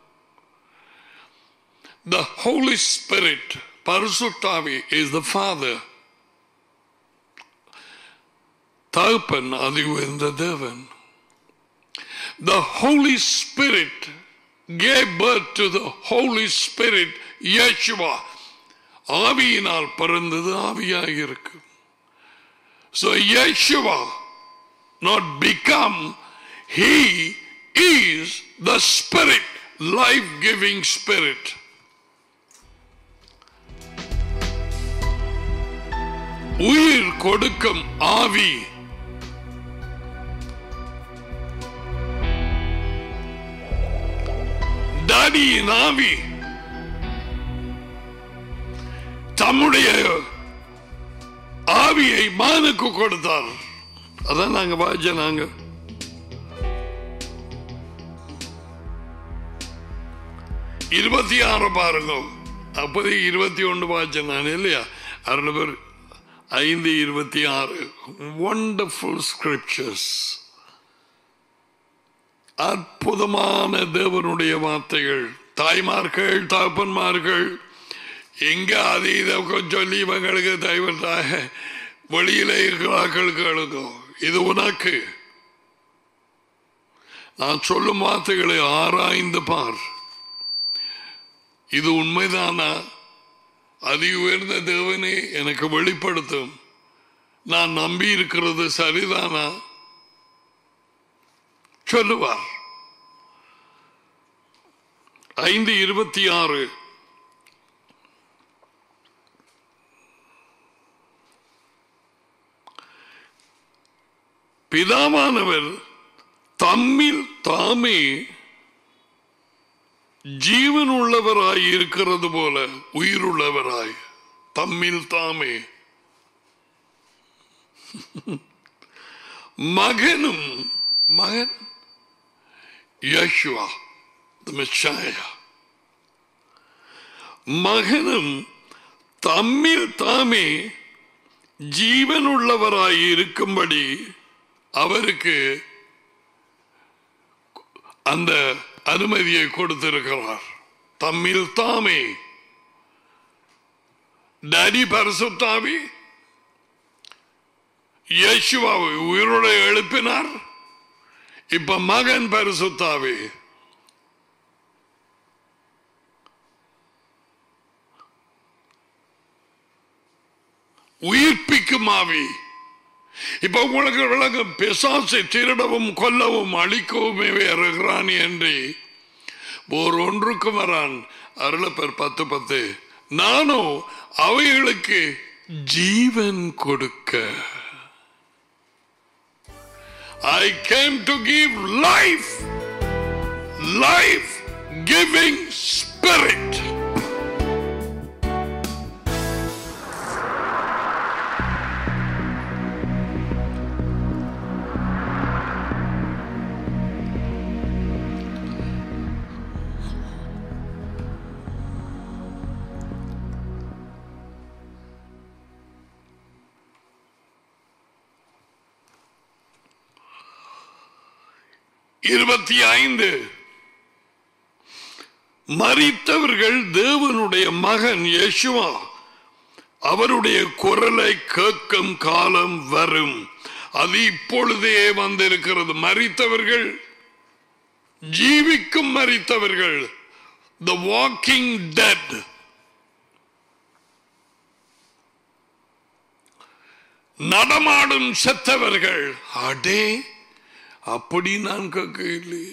The Holy Spirit, Parasuttavi, is the Father. தகப்பன் அது உயர்ந்த தேவன் the Holy Spirit gave birth to the Holy Spirit, Yeshua. ஆவியினால் பிறந்தது ஆவியாக இருக்கு So Yeshua not become, he is the Spirit, life-giving Spirit. உயிர் கொடுக்கும் ஆவி டாடியின் ஆவி தம்முடைய ஆவியை மானுக்கு கொடுத்தார் அதான் நாங்க வாஜ நாங்க இருபத்தி ஆறு பாருங்க அப்போதே இருபத்தி ஒன்று வாஜ நான் இல்லையா அரை பேர் ஐந்து இருபத்தி ஆறு ஒண்டர்ஃபுல் ஸ்கிரிப்சர்ஸ் அற்புதமான தேவனுடைய வார்த்தைகள் தாய்மார்கள் தகப்பன்மார்கள் எங்க அது இதை சொல்லி இவங்களுக்கு தயவட்டாக வெளியில இருக்கிறார்கள் கேளுங்க இது உனக்கு நான் சொல்லும் வார்த்தைகளை ஆராய்ந்து பார் இது உண்மைதானா அதி உயர்ந்த தேவனே எனக்கு வெளிப்படுத்தும் நான் நம்பி இருக்கிறது சரிதானா சொல்லுவார் ஐந்து இருபத்தி ஆறு பிதாவானவர் தம்மில் தாமே ஜீவன் உள்ளவராய் இருக்கிறது போல உயிருள்ளவராய் தம்மில் தாமே மகனும் மகன் யஷ்வா மகனும் தம்மில் தாமே ஜீவனுள்ளவராய் இருக்கும்படி அவருக்கு அந்த அனுமதியை கொடுத்திருக்கிறார் தம்மில் தாமே டடி பரிசுத்தாவி யேசுவாவை உயிரோட எழுப்பினார் இப்ப மகன் பரிசுத்தாவி உயிர்ப்பிக்கும் ஆவி இப்ப உங்களுக்கு விளங்கும் பிசாசை திருடவும் கொல்லவும் அழிக்கவுமே வருகிறான் என்று ஓர் ஒன்றுக்கும் வரான் அருளப்பர் பத்து பத்து நானும் அவைகளுக்கு ஜீவன் கொடுக்க I came to give life, life giving spirit. இருபத்தி ஐந்து மறித்தவர்கள் தேவனுடைய மகன் யேசுவா அவருடைய குரலை கேட்கும் காலம் வரும் அது இப்பொழுதே வந்திருக்கிறது மறித்தவர்கள் ஜீவிக்கும் மறித்தவர்கள் த வாக்கிங் டெட் நடமாடும் செத்தவர்கள் அடே அப்படி நான் கேட்கவில்லை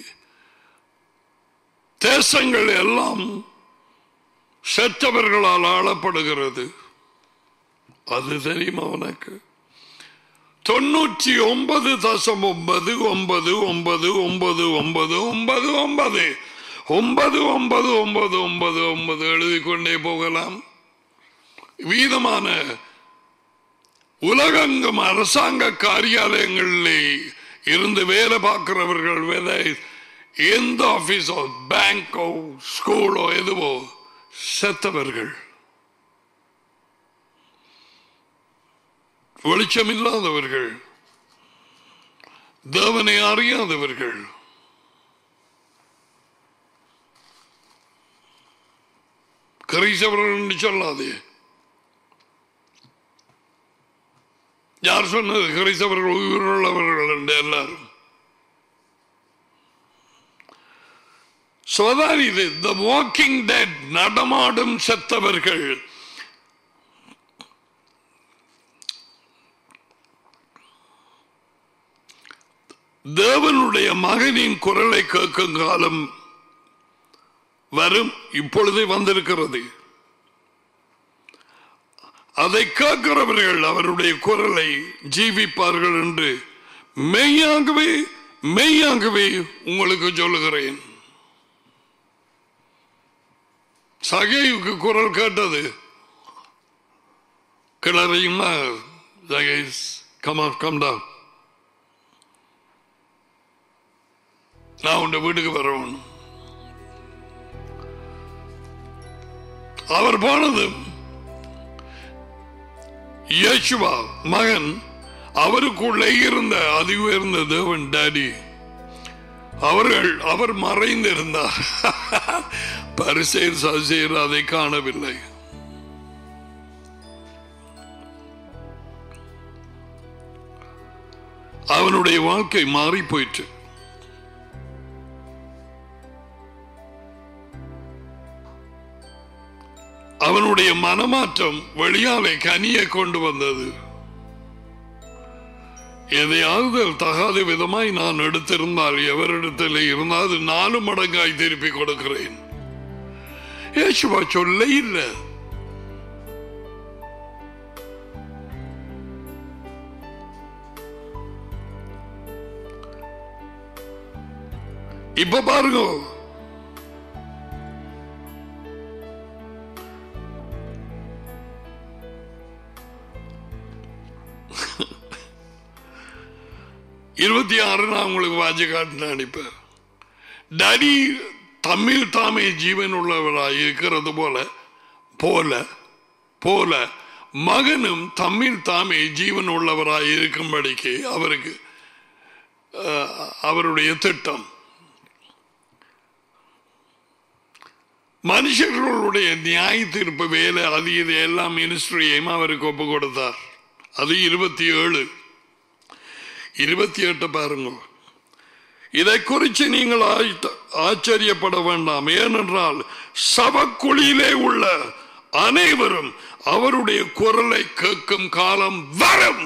தேசங்கள் எல்லாம் செத்தவர்களால் ஆளப்படுகிறது அது தெரியுமா உனக்கு தொண்ணூற்றி ஒன்பது தசம் ஒன்பது ஒன்பது ஒன்பது ஒன்பது ஒன்பது ஒன்பது ஒன்பது ஒன்பது ஒன்பது ஒன்பது ஒன்பது ஒன்பது எழுதி கொண்டே போகலாம் வீதமான உலகெங்கும் அரசாங்க காரியாலயங்களிலே இருந்து வேலை பார்க்கிறவர்கள் வேலை எந்த ஆபீஸோ பேங்கோ ஸ்கூலோ எதுவோ செத்தவர்கள் வெளிச்சம் இல்லாதவர்கள் தேவனை அறியாதவர்கள் கிரைசவர்கள் என்று சொல்லாதே யார் சொன்னது கிரைசவர்கள் உயிருள்ளவர்கள் என்று எல்லாரும் சோதான் இது த வாக்கிங் டெட் நடமாடும் செத்தவர்கள் தேவனுடைய மகனின் குரலை கேட்கும் காலம் வரும் இப்பொழுதே வந்திருக்கிறது அதை கேட்கிறவர்கள் அவருடைய குரலை ஜீவிப்பார்கள் என்று மெய்யாகவே மெய்யாகவே உங்களுக்கு சொல்லுகிறேன் சகையுக்கு குரல் கேட்டது கிளறையுமா சகைஸ் கமா கம்டா நான் உன் வீட்டுக்கு வரணும் அவர் போனது யேசுவா மகன் அவருக்குள்ளே இருந்த அதி உயர்ந்த தேவன் டாடி அவர்கள் அவர் மறைந்திருந்தார் பரிசெயர் சசேர் அதை காணவில்லை அவனுடைய வாழ்க்கை மாறி போயிற்று அவனுடைய மனமாற்றம் வெளியாலே கனியை கொண்டு வந்தது எதையாவது தகாத விதமாய் நான் எடுத்திருந்தால் எவரிடத்தில் இருந்தால் அது நாலு மடங்காய் திருப்பி கொடுக்கிறேன் ஏசுவா சொல்ல இல்லை இப்ப பாருங்க இருபத்தி ஆறு நான் உங்களுக்கு வாஜி காட்டின அனுப்பேன் டரி தமிழ் தாமே ஜீவன் உள்ளவராய் இருக்கிறது போல போல போல மகனும் தமிழ் தாமே ஜீவன் உள்ளவராய் இருக்கும்படிக்கு அவருக்கு அஹ், அவருடைய திட்டம் மனுஷர்களுடைய நியாய தீர்ப்பு வேலை அது இது எல்லாம் மினிஸ்ட்ரியையும் அவருக்கு ஒப்பு கொடுத்தார் அது இருபத்தி ஏழு இருபத்தி எட்டு பாருங்க இதை குறித்து நீங்கள் ஆய்த்த- ஆச்சரியப்பட வேண்டாம் ஏனென்றால் சவக்குழியிலே உள்ள அனைவரும் அவருடைய குரலை கேட்கும் காலம் வரும்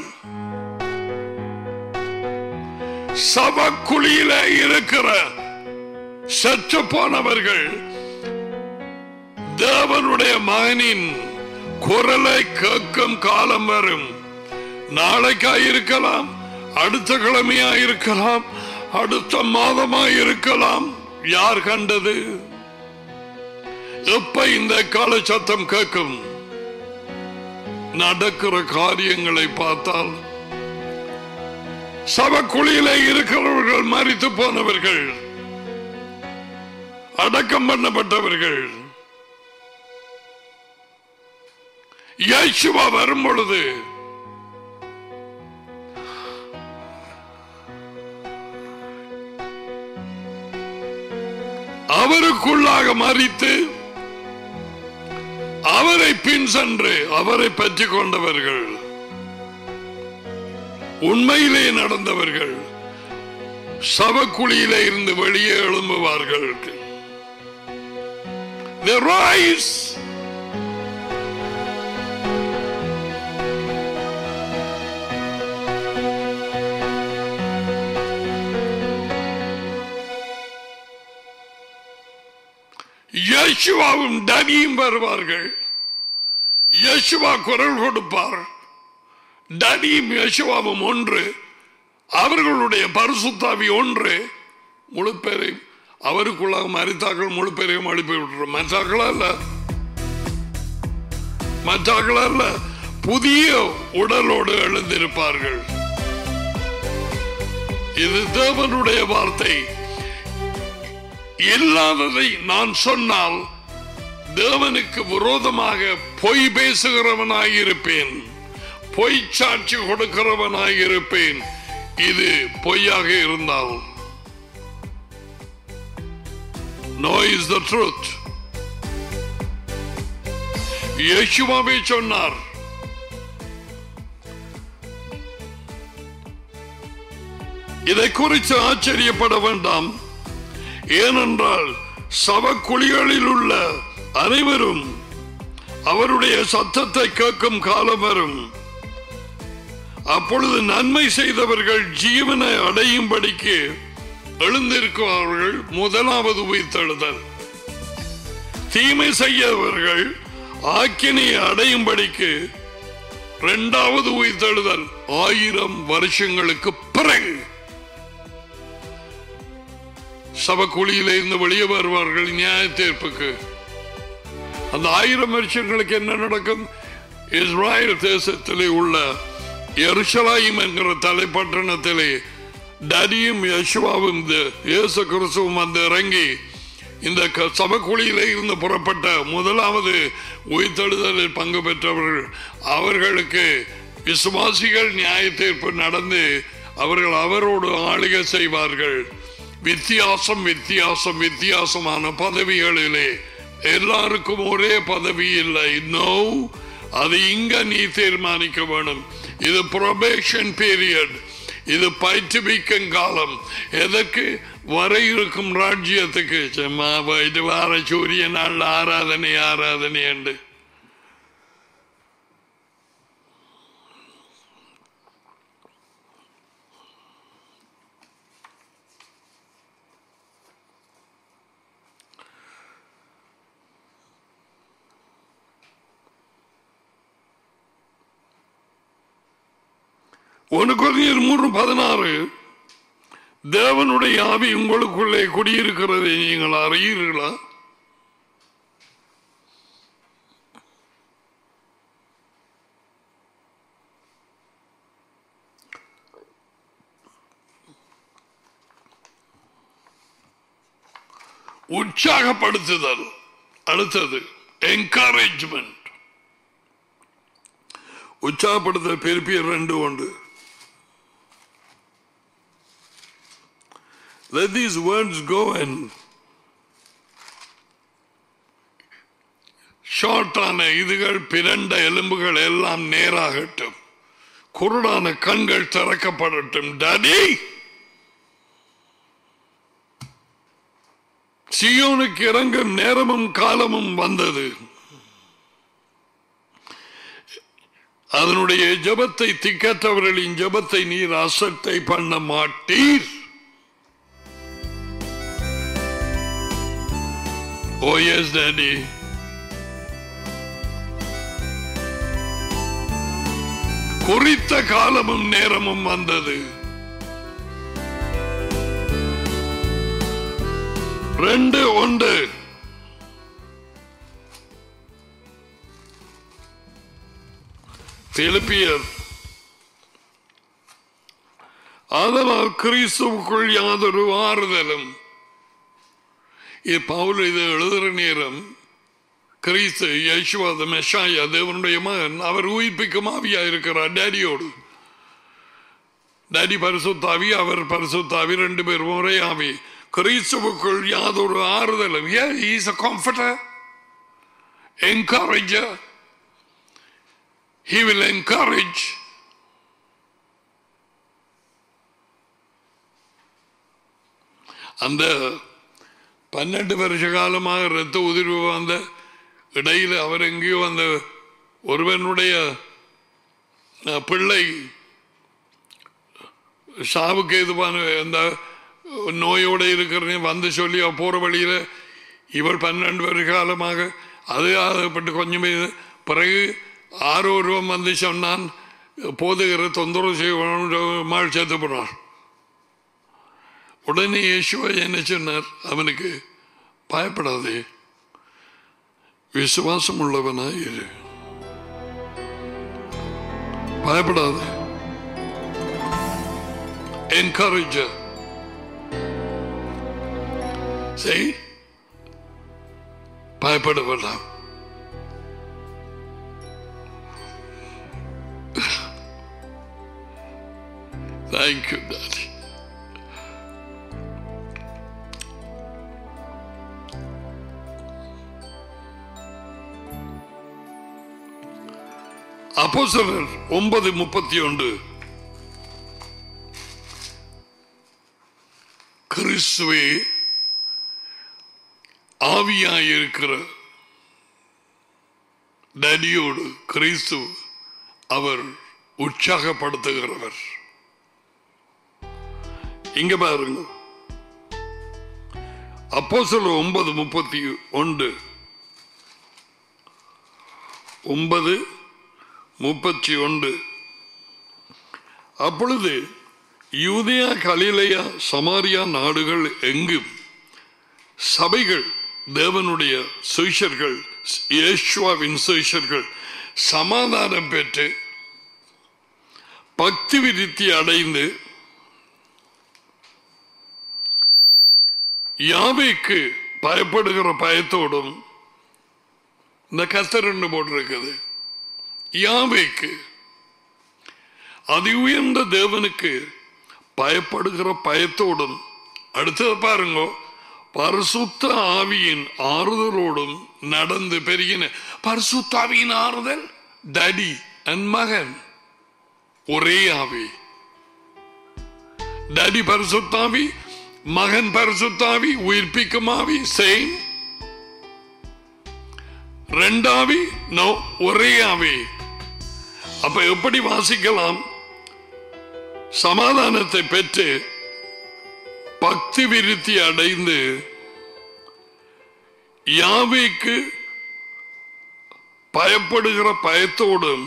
சவக்குழியிலே இருக்கிற செத்து போனவர்கள் தேவனுடைய மகனின் குரலை கேட்கும் காலம் வரும் நாளைக்கா இருக்கலாம் அடுத்த கிழமையா இருக்கலாம் அடுத்த மாதமா இருக்கலாம் யார் கண்டது எப்ப இந்த கால சத்தம் கேட்கும் நடக்கிற காரியங்களை பார்த்தால் சபக்குழியிலே இருக்கிறவர்கள் மறித்து போனவர்கள் அடக்கம் பண்ணப்பட்டவர்கள் இயேசுவா வரும் பொழுது அவருக்குள்ளாக மறித்து அவரை பின் சென்று அவரை பற்றி கொண்டவர்கள் உண்மையிலே நடந்தவர்கள் சபக்குழியிலே இருந்து வெளியே எழும்புவார்கள் They rise. யேசுவாவும் டனியும் வருவார்கள் யேசுவா குரல் கொடுப்பார் டனியும் யேசுவாவும் ஒன்று அவர்களுடைய பரிசுத்தாவி ஒன்று முழு பேரையும் அவருக்குள்ளாக மறித்தாக்கள் முழு பேரையும் அனுப்பி விட்டுரும் மற்றாக்களா இல்ல மற்றாக்களா இல்ல புதிய உடலோடு எழுந்திருப்பார்கள் இது தேவனுடைய வார்த்தை இல்லாததை நான் சொன்னால் தேவனுக்கு விரோதமாக பொய் பேசுகிறவனாயிருப்பேன் பொய் சாட்சி கொடுக்கிறவனாயிருப்பேன் இது பொய்யாக இருந்தால் நோ இஸ் த ட்ரூத் யேசுவாவே சொன்னார் இதை குறித்து ஆச்சரியப்பட வேண்டாம் ஏனென்றால் சவக்குழிகளில் உள்ள அனைவரும் அவருடைய சத்தத்தை கேட்கும் காலம் வரும் அப்பொழுது நன்மை செய்தவர்கள் ஜீவனை அடையும்படிக்கு எழுந்திருக்குவார்கள் முதலாவது உயிர்த்தெழுதல் தீமை செய்யவர்கள் ஆக்கினையை அடையும்படிக்கு இரண்டாவது உயிர்த்தெழுதல் ஆயிரம் வருஷங்களுக்கு பிறகு சபக்குழியில இருந்து வெளியே வருவார்கள் நியாய தீர்ப்புக்கு அந்த ஆயிரம் வருஷங்களுக்கு என்ன நடக்கும் இஸ்ராயல் தேசத்திலே உள்ள எருசலாயும் என்கிற தலைப்பட்டணத்திலே டடியும் யசுவாவும் இயேசு கிறிஸ்துவும் வந்து இறங்கி இந்த க- சபக்குழியிலே இருந்து புறப்பட்ட முதலாவது உயிர்த்தெழுதலில் பங்கு பெற்றவர்கள் அவர்களுக்கு விசுவாசிகள் நியாய தீர்ப்பு நடந்து அவர்கள் அவரோடு ஆளுகை செய்வார்கள் வித்தியாசம் வித்தியாசம் வித்தியாசமான பதவிகளிலே எல்லாருக்கும் ஒரே பதவி இல்லை நோ அது இங்க நீ தீர்மானிக்க வேணும் இது ப்ரொபேஷன் பீரியட் இது பயிற்றுவிக்கும் காலம் எதற்கு வர இருக்கும் ராஜ்யத்துக்கு சும்மா போயிட்டு வார சூரிய நாள் ஆராதனை ஆராதனை என்று ஒன்று குறைஞ்சர் மூன்று பதினாறு தேவனுடைய ஆவி உங்களுக்குள்ளே குடியிருக்கிறதை நீங்கள் அறியீர்களா உற்சாகப்படுத்துதல் அடுத்தது என்கரேஜ்மெண்ட் உற்சாகப்படுத்துதல் பெருப்பிய ரெண்டு உண்டு Let these words go and ஷார்ட்டான இதுகள் பிறண்ட எலும்புகள் எல்லாம் நேராகட்டும் குருடான கண்கள் திறக்கப்படட்டும் டாடி சியோனுக்கு இறங்கும் நேரமும் காலமும் வந்தது அதனுடைய ஜபத்தை திக்கற்றவர்களின் ஜபத்தை நீர் அசட்டை பண்ண மாட்டீர் ஓ எஸ் டாடி குறித்த காலமும் நேரமும் வந்தது ரெண்டு ஒன்று பிலிப்பியர் அதனால் கிறிஸ்துவுக்குள் யாதொரு ஆறுதலும் இது பவுல் இது எழுதுற நேரம் கிறிஸ்து யேசுவாத மெஷாயா தேவனுடைய மகன் அவர் உயிர்ப்பிக்கும் ஆவியா இருக்கிறார் டேடியோடு டேடி பரிசுத்தாவி அவர் பரிசுத்தாவி ரெண்டு பேரும் ஒரே ஆவி கிறிஸ்துவுக்குள் யாதொரு ஆறுதலும் Yeah, he is a comforter, encourager. He will encourage. அந்த பன்னெண்டு வருஷ காலமாக இரத்த உதிர்வு வந்த இடையில் அவர் எங்கேயோ அந்த ஒருவனுடைய அஹ், பிள்ளை சாவுக்கு எதுவான அந்த நோயோட இருக்கிற வந்து சொல்லி அவ போற வழியில இவர் பன்னெண்டு வருஷ காலமாக அது ஆகப்பட்டு கொஞ்சம் இது. பிறகு ஆரோ ரூபம் வந்து சொன்னான் போதுகிற தொந்தரவு செய்வாள் சேர்த்து போனார் உடனே இயேசுவா என்ன சொன்னார் அவனுக்கு பயப்படாதே விசுவாசம் உள்ளவனாய் இரு பயப்படாதே encourager. See? பயப்பட வேண்டாம் Thank you, Daddy. அப்போஸ்தலர் ஒன்பது முப்பத்தி ஒன்று கிறிஸ்துவே ஆவியாயிருக்கிற டடியோடு கிறிஸ்து அவர் உற்சாகப்படுத்துகிறவர் இங்க பாருங்க அப்போ சொல்ல ஒன்பது முப்பத்தி ஒன்று ஒன்பது முப்பத்தி ஒன்று அப்பொழுது யூதயா கலிலேயா சமாரியா நாடுகள் எங்கும் சபைகள் தேவனுடைய சுயர்கள் இயேசுவாவின் சுயர்கள் சமாதானம் பெற்று பக்தி விருத்தி அடைந்து யாவைக்கு பயப்படுகிற பயத்தோடும் இந்த கத்தரண்டு போட்டிருக்குது யாவைக்கு அதி உயர்ந்த தேவனுக்கு பயப்படுகிற பயத்தோடும் அடுத்தது பாருங்க பரிசுத்த ஆவியின் ஆறுதலோடும் நடந்து பெருகின பரிசுத்த ஆவியின் ஆறுதல் டடி அண்ட் மகன் ஒரே ஆவி டடி பரிசுத்தாவி மகன் பரிசுத்தாவி உயிர்ப்பிக்கும் ஆவி சேம் ரெண்டாவி நோ ஒரே ஆவி அப்ப எப்படி வாசிக்கலாம் சமாதானத்தை பெற்று பக்தி விருத்தி அடைந்து யாவைக்கு பயப்படுகிற பயத்தோடும்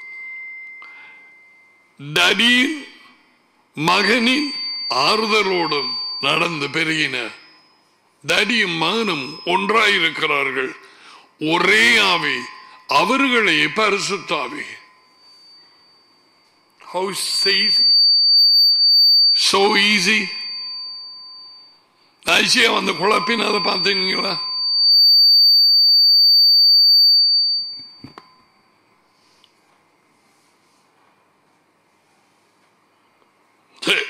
டடியின் மகனின் ஆறுதலோடும் நடந்து பெருகின டடியும் மகனும் ஒன்றாயிருக்கிறார்கள் ஒரே ஆவி அவர்களே பரிசுத்தாவி How easy. So easy. ஐசியா வந்து குழப்பின் அதை பார்த்தீங்களா சரி.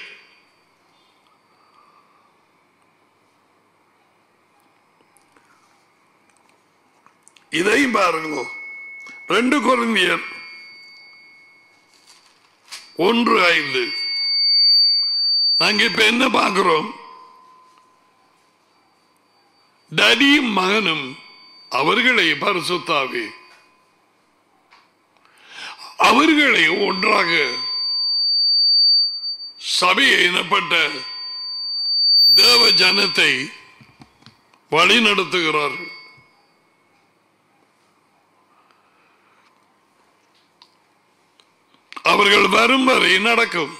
இதையும் பாருங்க ரெண்டு குழந்தையர் ஒன்று ஐந்து நாங்க இப்ப என்ன பார்க்கிறோம் டடியும் மகனும் அவர்களை பரிசுத்தாவி அவர்களை ஒன்றாக சபையை எனப்பட்ட தேவ ஜனத்தை வழிநடத்துகிறார்கள் அவர்கள் வரும் வரை நடக்கும்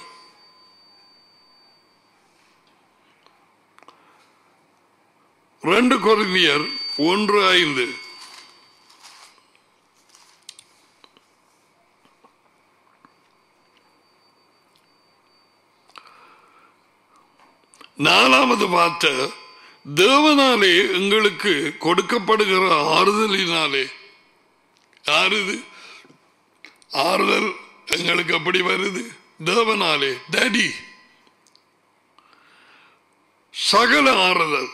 ரெண்டு கொரிந்தியர் ஒன்று ஐந்து நாலாவது வார்த்தை தேவனாலே எங்களுக்கு கொடுக்கப்படுகிற ஆறுதலினாலே ஆறுது ஆறுதல் எங்களுக்கு அப்படி வருது தேவனாலே டேடி சகல ஆறுதல்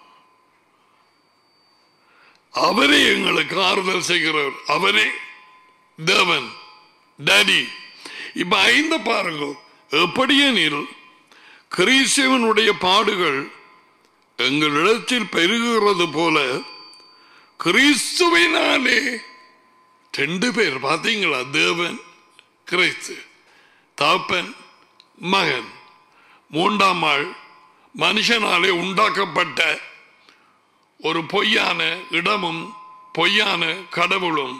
அவரே எங்களுக்கு ஆறுதல் செய்கிறவர் அவரே தேவன் டேடி இப்ப ஐந்த பாருங்க எப்படியெனில் கிறிஸ்தவனுடைய பாடுகள் எங்களிடத்தில் பெருகுகிறது போல கிறிஸ்துவினாலே ரெண்டு பேர் பார்த்தீங்களா தேவன் கிறிஸ்து தாப்பன் மகன் மூன்றாம் ஆள் மனுஷனாலே உண்டாக்கப்பட்ட ஒரு பொய்யான இடமும் பொய்யான கடவுளும்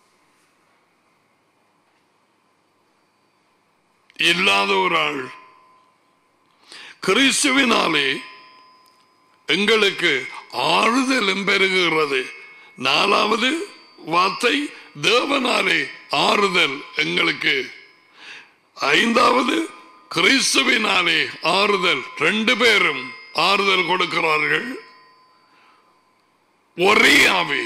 இல்லாத ஒரு ஆள் கிறிஸ்துவினாலே எங்களுக்கு ஆறுதலும் பெருகுகிறது நாலாவது வார்த்தை தேவனாலே ஆறுதல் எங்களுக்கு ஐந்தாவது கிறிஸ்துவினாலே ஆறுதல் ரெண்டு பேரும் ஆறுதல் கொடுக்கிறார்கள் ஒரே ஆவி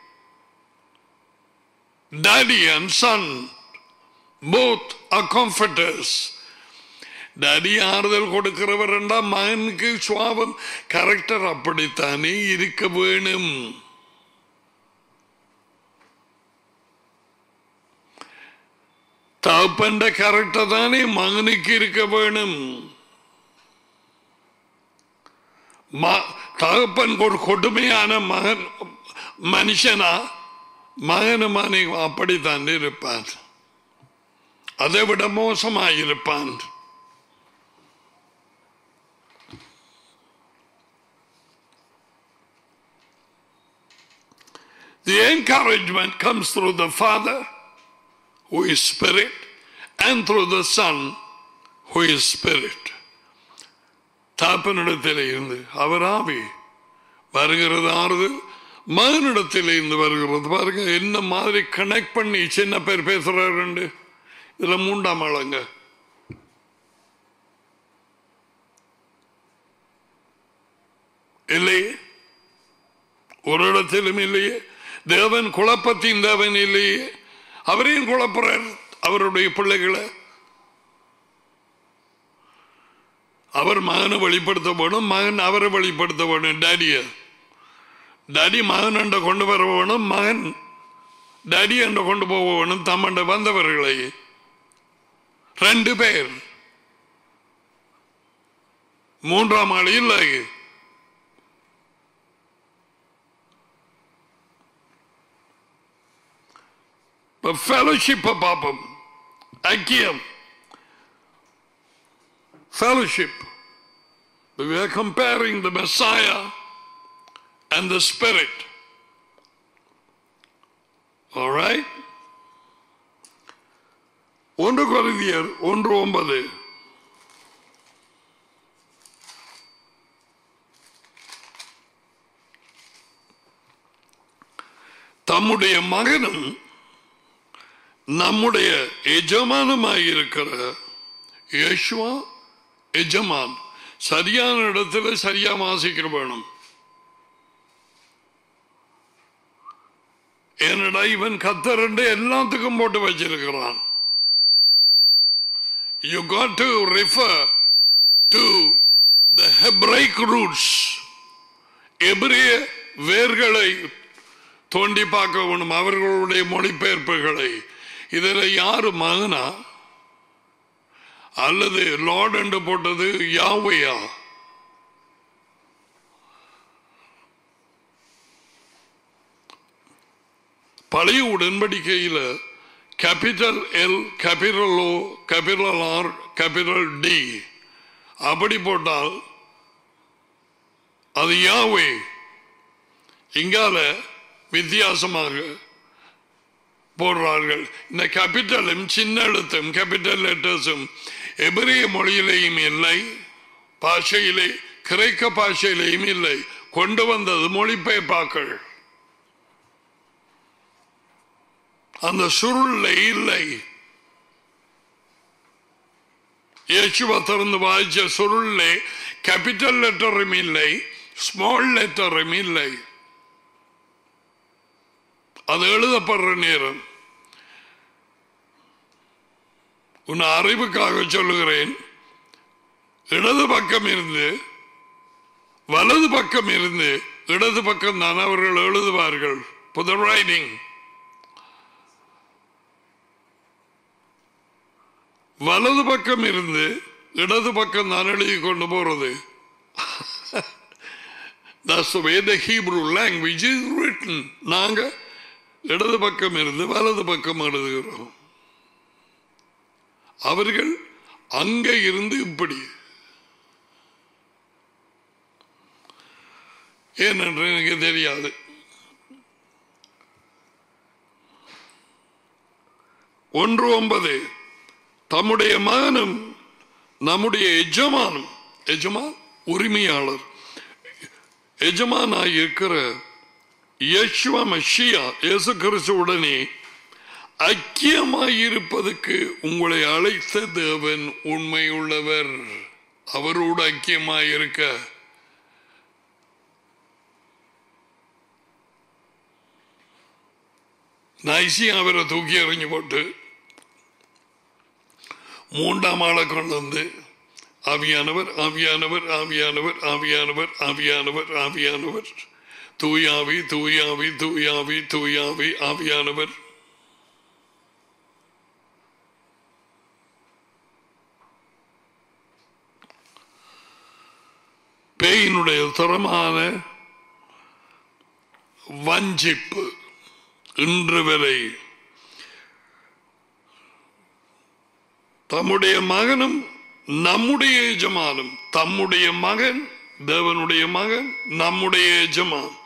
daddy and son both are comforters daddy ஆறுதல் கொடுக்கிறவர் என்றால் மகனுக்கு சுவாபம் கரெக்டர் அப்படித்தானே இருக்க வேணும் தகப்பன்ற கரெக்டர் தானே மகனுக்கு இருக்க வேணும் ம- தகப்பன் ஒரு கொடுமையான மகன் மனுஷனா மகனும் மனை அப்படித்தான் இருப்பான் அதை விட மோசமாயிருப்பான் The encouragement comes through the Father, who is Spirit, and through the Son, who is Spirit. தாப்பனிடத்தில் இருந்து அவர் ஆவி வருகிறது ஆறுதல் மகனிடத்தில் இருந்து வருகிறது பாருங்க என்ன மாதிரி கனெக்ட் பண்ணி சின்ன பேர் பேசுறாரு இதுல மூன்றாம் ஆளுங்க இல்லையே ஒரு இடத்திலும் இல்லையே தேவன் குழப்பத்தின் தேவன் இல்லையே அவரையும் குழப்புறார் அவருடைய பிள்ளைகளை அவர் மகனை வெளிப்படுத்த வேணும் மகன் அவரை வெளிப்படுத்த வேணும் டாடிய டாடி மகன் என்ற கொண்டு வர வேணும் மகன் டாடி என்ற கொண்டு போக வேணும் தம்மண்ட வந்தவர்களை ரெண்டு பேர் மூன்றாம் ஆள் இல்லை ஃபெலோஷிப்பை பார்ப்போம் ஐக்கியம் fellowship. But we are comparing the Messiah and the Spirit. All right? ஒன்று கொரிந்தியர் ஒன்று ஒன்பது தம்முடைய மகனும் நம்முடைய எஜமானுமாயிருக்கிற யேசுவா எஜமான் சரியான இடத்துல சரியா வாசிக்கிற வேணும் என்னடா இவன் கத்தரண்டு எல்லாத்துக்கும் போட்டு வச்சிருக்கிறான் you got to refer to the Hebraic roots எபிரிய வேர்களை தோண்டி பார்க்க வேணும் அவர்களுடைய மொழிபெயர்ப்புகளை இதில் யாரு மகனா அல்லது லார்ட் என்று போட்டது யாவையா பழைய உடன்படிக்கையில் capital L capital O capital R capital D அப்படி போட்டால் அது யாவே இங்கால வித்தியாசமாக போடுறார்கள் இந்த கேபிட்டலும் சின்ன எழுத்தும் கேபிட்டல் லெட்டர்ஸும் எபிரிய மொழியிலேயும் இல்லை பாஷையிலே கிரேக்க பாஷையிலேயும் இல்லை கொண்டு வந்தது மொழிபெயர்ப்பாக்கள் அந்த சுருள்ல இல்லை இயேசுவ திறந்து வாய்ச்ச சுருள்லே கேபிட்டல் லெட்டரும் இல்லை ஸ்மால் லெட்டரும் இல்லை அது எழுதப்படுற நேரம் உன் அறிவுக்காக சொல்லுகிறேன் இடது பக்கம் இருந்து வலது பக்கம் இருந்து இடது பக்கம் தான் அவர்கள் எழுதுவார்கள் புது ரைடிங் வலது பக்கம் இருந்து இடது பக்கம் தான் எழுதி கொண்டு போறது That's the way the Hebrew language is written. நாங்க இடது பக்கம் இருந்து வலது பக்கம் எழுதுகிறோம் அவர்கள் அங்க இருந்து இப்படி ஏனென்று எனக்கு தெரியாது ஒன்று ஒன்பது தம்முடைய மகனும் நம்முடைய எஜமானும் எஜமான் உரிமையாளர் எஜமானாய் இருக்கிற யேசுவ மஷியா இயேசு கிறிஸ்துவுடனே ஐக்கியமாயிருப்பதற்கு உங்களை அழைத்த தேவன் உண்மையுள்ளவர் அவரோடு ஐக்கியமாயிருக்க நைசி அவரை தூக்கி எறிஞ்சு போட்டு மூன்றாம் ஆளை கொண்டு வந்து ஆவியானவர் ஆவியானவர் ஆவியானவர் ஆவியானவர் ஆவியானவர் ஆவியானவர் தூயாவி தூயாவி தூயாவி தூயாவி ஆவியானவர் பேயினுடைய தரமான வஞ்சிப்பு இன்று வரை தம்முடைய மகனும் நம்முடைய எஜமானும் தம்முடைய மகன் தேவனுடைய மகன் நம்முடைய எஜமான்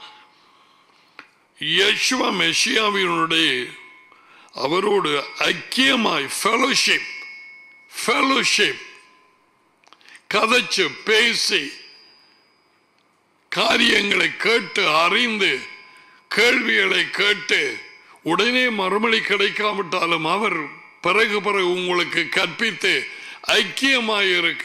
யஷ்வ மெஷியாவினுடைய அவரோடு ஐக்கியமாய் ஃபெலோஷிப் ஃபெலோஷிப் கதைச்சு பேசி காரியங்களை கேட்டு அறிந்து கேள்விகளை கேட்டு உடனே மறுமொழி கிடைக்காவிட்டாலும் அவர் பிறகு பிறகு உங்களுக்கு கற்பித்து ஐக்கியமாயிருக்க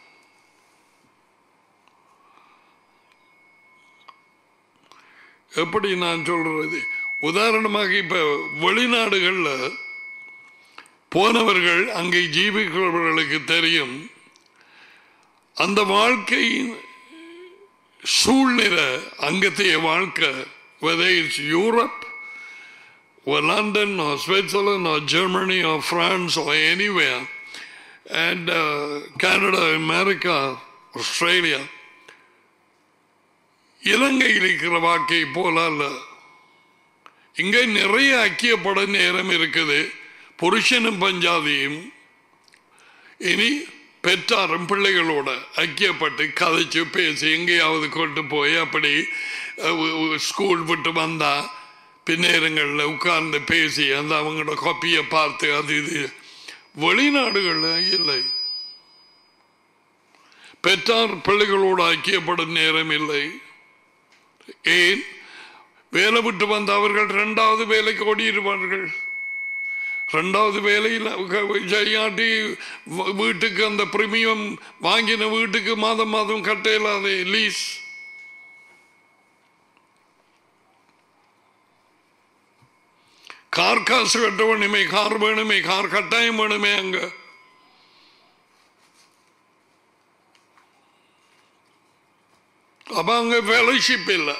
எப்படி நான் சொல்றது உதாரணமாக இப்ப வெளிநாடுகள்ல போனவர்கள் அங்கே ஜீவிக்கிறவர்களுக்கு தெரியும் அந்த வாழ்க்கையின் சூழ்நிலை அங்கத்தைய வாழ்க்கை whether it's Europe or London or Switzerland or Germany or France or anywhere and uh, Canada, America, Australia இலங்கையில் இருக்கிற வாக்கை போல அல்ல இங்க நிறைய ஐக்கியப்பட நேரம் இருக்குது புருஷனும் பஞ்சாதியும் இனி பெற்றாரும் பிள்ளைகளோட ஐக்கியப்பட்டு கதைச்சு பேசி எங்கேயாவது கொண்டு போய் அப்படி ஸ்கூல் விட்டு வந்தா பின்னேரங்களில் உட்கார்ந்து பேசி அந்த அவங்களோட காப்பியை பார்த்து அது இது வெளிநாடுகளில் இல்லை பெற்றார் பிள்ளைகளோடு ஐக்கியப்படும் நேரம் இல்லை ஏன் வேலை விட்டு வந்த அவர்கள் இரண்டாவது வேலைக்கு ஓடிடுவார்கள் ரெண்டாவது வேலையில் செய்யாட்டி வீட்டுக்கு அந்த பிரீமியம் வாங்கின வீட்டுக்கு மாதம் மாதம் கட்ட இல்லாத லீஸ் கார் காசு கட்ட வேணுமே கார் வேணுமே கார் கட்டாயம் வேணுமே அங்க அப்ப அங்க ஃபெலோஷிப் இல்லை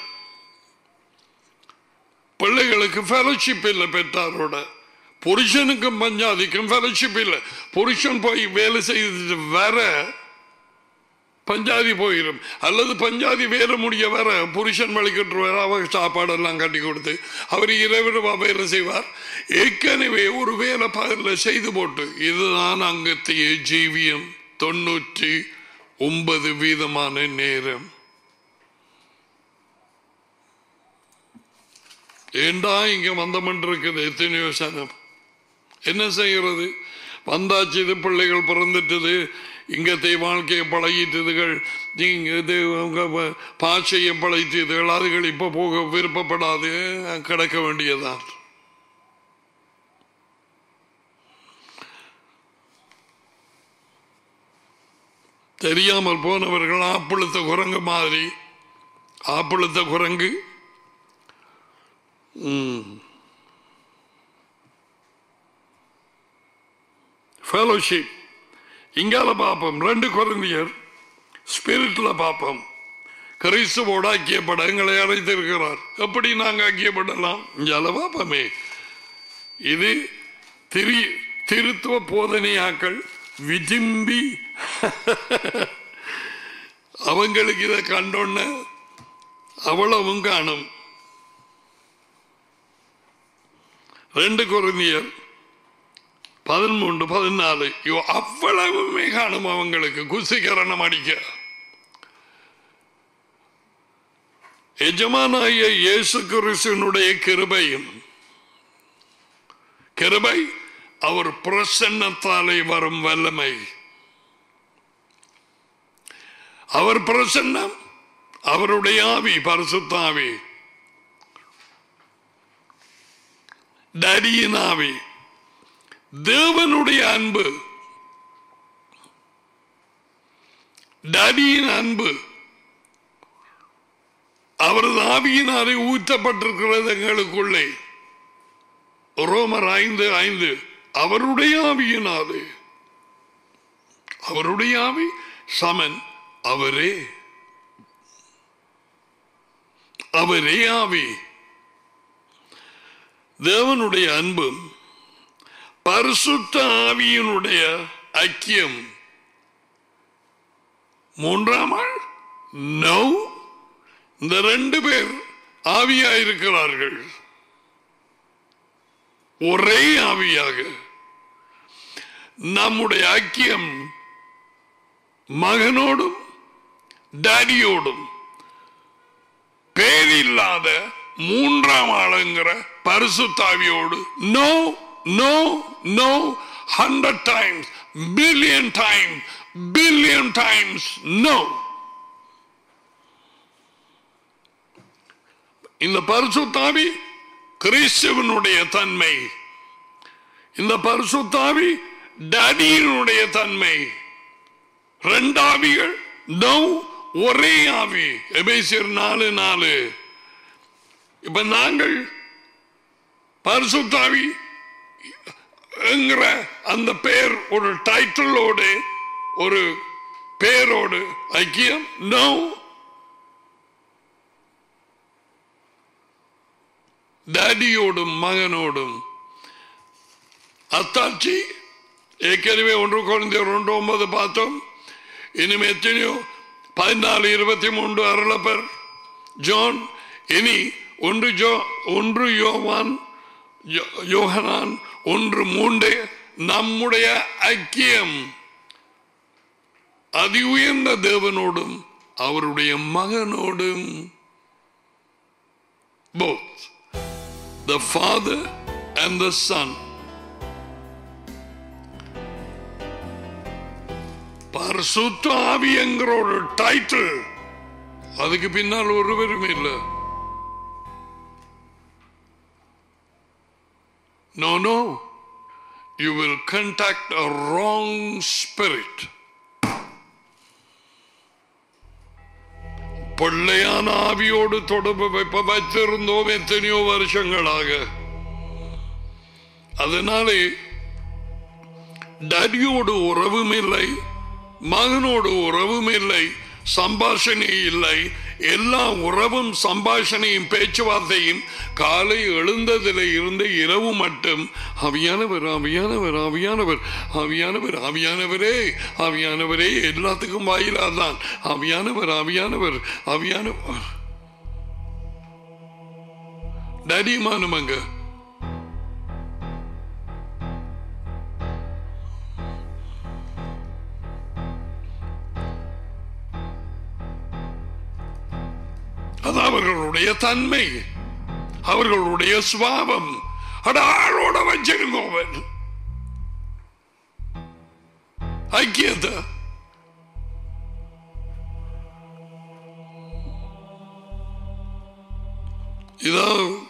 பிள்ளைகளுக்கு ஃபெலோஷிப் இல்லை பெற்றாரோட புருஷனுக்கும் பஞ்சாதிக்கும் ஃபெலோஷிப் இல்லை புருஷன் போய் வேலை செய்து வர பஞ்சாதி போயிடும் அல்லது பஞ்சாதி வேலை முடிய வர புருஷன் வழிகட்டுருவார் அவர் சாப்பாடெல்லாம் கட்டி கொடுத்து அவர் இரவிரவா வேலை செய்வார் ஏற்கனவே ஒரு வேலை பகலில் செய்து போட்டு இதுதான் அங்கத்தைய ஜீவியம் தொண்ணூற்றி ஒன்பது வீதமான நேரம் ஏண்டா இங்க வந்தமன் இருக்குது எத்தனையோ சனம் என்ன செய்கிறது வந்தாச்சு இது பிள்ளைகள் பிறந்துட்டது இங்கத்தை வாழ்க்கையை பழகிட்டதுகள் நீங்க இது உங்க பாஷையை பழகிட்டதுகள் அதுகள் இப்ப போக விருப்பப்படாது கிடக்க வேண்டியதான் தெரியாமல் போனவர்கள் ஆப்பிளத்த குரங்கு மாதிரி ஆப்பிளத்த குரங்கு ஃபெலோஷிப் இங்கால பார்ப்போம் ரெண்டு குழந்தையர் ஸ்பிரிட்ல பார்ப்போம் கிறிஸ்துவோடு ஐக்கியப்பட எங்களை அழைத்திருக்கிறார் எப்படி நாங்கள் ஐக்கியப்படலாம் ஜலவாப்பமே இது திரு திருத்துவ போதனையாக்கள் விஜிம்பி அவங்களுக்கு இதை கண்டோன்ன அவ்வளவும் காணும் ரெண்டு குருந்தியர் பதிமூன்று பதினாலு ஐயோ அவ்வளவுமே காணும் அவங்களுக்கு குசிகரணம் அடிக்க எஜமானாய இயேசு கிறிஸ்துவனுடைய கிருபையும் கிருபை அவர் பிரசன்னத்தாலே வரும் வல்லமை அவர் பிரசன்னம் அவருடைய ஆவி பரிசுத்தாவி டடியின் ஆவி தேவனுடைய அன்பு டடியின் அன்பு அவரது ஆவியினாலே ஊற்றப்பட்டிருக்கிறது எங்களுக்குள்ளே ரோமர் ஐந்து ஐந்து அவருடைய ஆவியினாலே அவருடைய ஆவி சமன் அவரே அவரே ஆவி தேவனுடைய அன்பும் பரிசுத்த ஆவியினுடைய ஐக்கியம் மூன்றாம் ஆள் நோ இந்த ரெண்டு பேர் ஆவியாயிருக்கிறார்கள் ஒரே ஆவியாக நம்முடைய ஐக்கியம் மகனோடும் டாடியோடும் பேரில்லாத மூன்றாம் ஆளுங்கிற பரிசுத்தாவியோடு no no no hundred times billion time billion times no இந்த பரிசுத்தாவி கிறிஸ்துவனுடைய தன்மை இந்த பரிசுத்தாவி டடியினுடைய தன்மை ரெண்டாவிகள் நோ ஒரே ஆவி எபேசியர் நாலு நாலு இப்ப நாங்கள் பரிசுத்தாவி என்கிற அந்த பேர் ஒரு டைட்டிலோடு ஒரு பேரோடு ஐக்கியம் நோ டாடியோடும் மகனோடும் அத்தாட்சி ஏற்கனவே ஒன்று குழந்தையர் ஒன்று ஒன்பது பார்த்தோம் இனிமே எத்தனையோ பதினாலு இருபத்தி மூன்று அருளப்பர் ஜோன் இனி ஒன்று ஜோ ஒன்று யோவான் யோ- யோகனான் ஒன்று மூன்று நம்முடைய ஐக்கியம் அதி உயர்ந்த தேவனோடும் அவருடைய மகனோடும் both the father and the son பரிசுத்த ஆவி என்கிற ஒரு டைட்டில் அதுக்கு பின்னால் ஒருவரும் இல்லை No, no. You will contact a wrong spirit. பிள்ளையான ஆவியோடு தொடர்பு வைப்ப வைத்திருந்தோம் எத்தனையோ வருஷங்களாக அதனாலே டடியோடு உறவும் இல்லை மகனோடு உறவும் இல்லை சம்பாஷணை இல்லை எல்லா உறவும் சம்பாஷணையும் பேச்சுவார்த்தையும் காலை எழுந்ததில் இருந்து இரவு மட்டும் அவியானவர் அவியானவர் அவியானவர் அவியானவர் அவியானவரே அவியானவரே எல்லாத்துக்கும் வாயிலாதான் அவியானவர் அவியானவர் அவியானவர் டடிமானுமங்க அது அவர்களுடைய தன்மை அவர்களுடைய சுவாபம் அட ஆளோட வச்சிருக்கோவன் ஐக்கியத்தை இதோ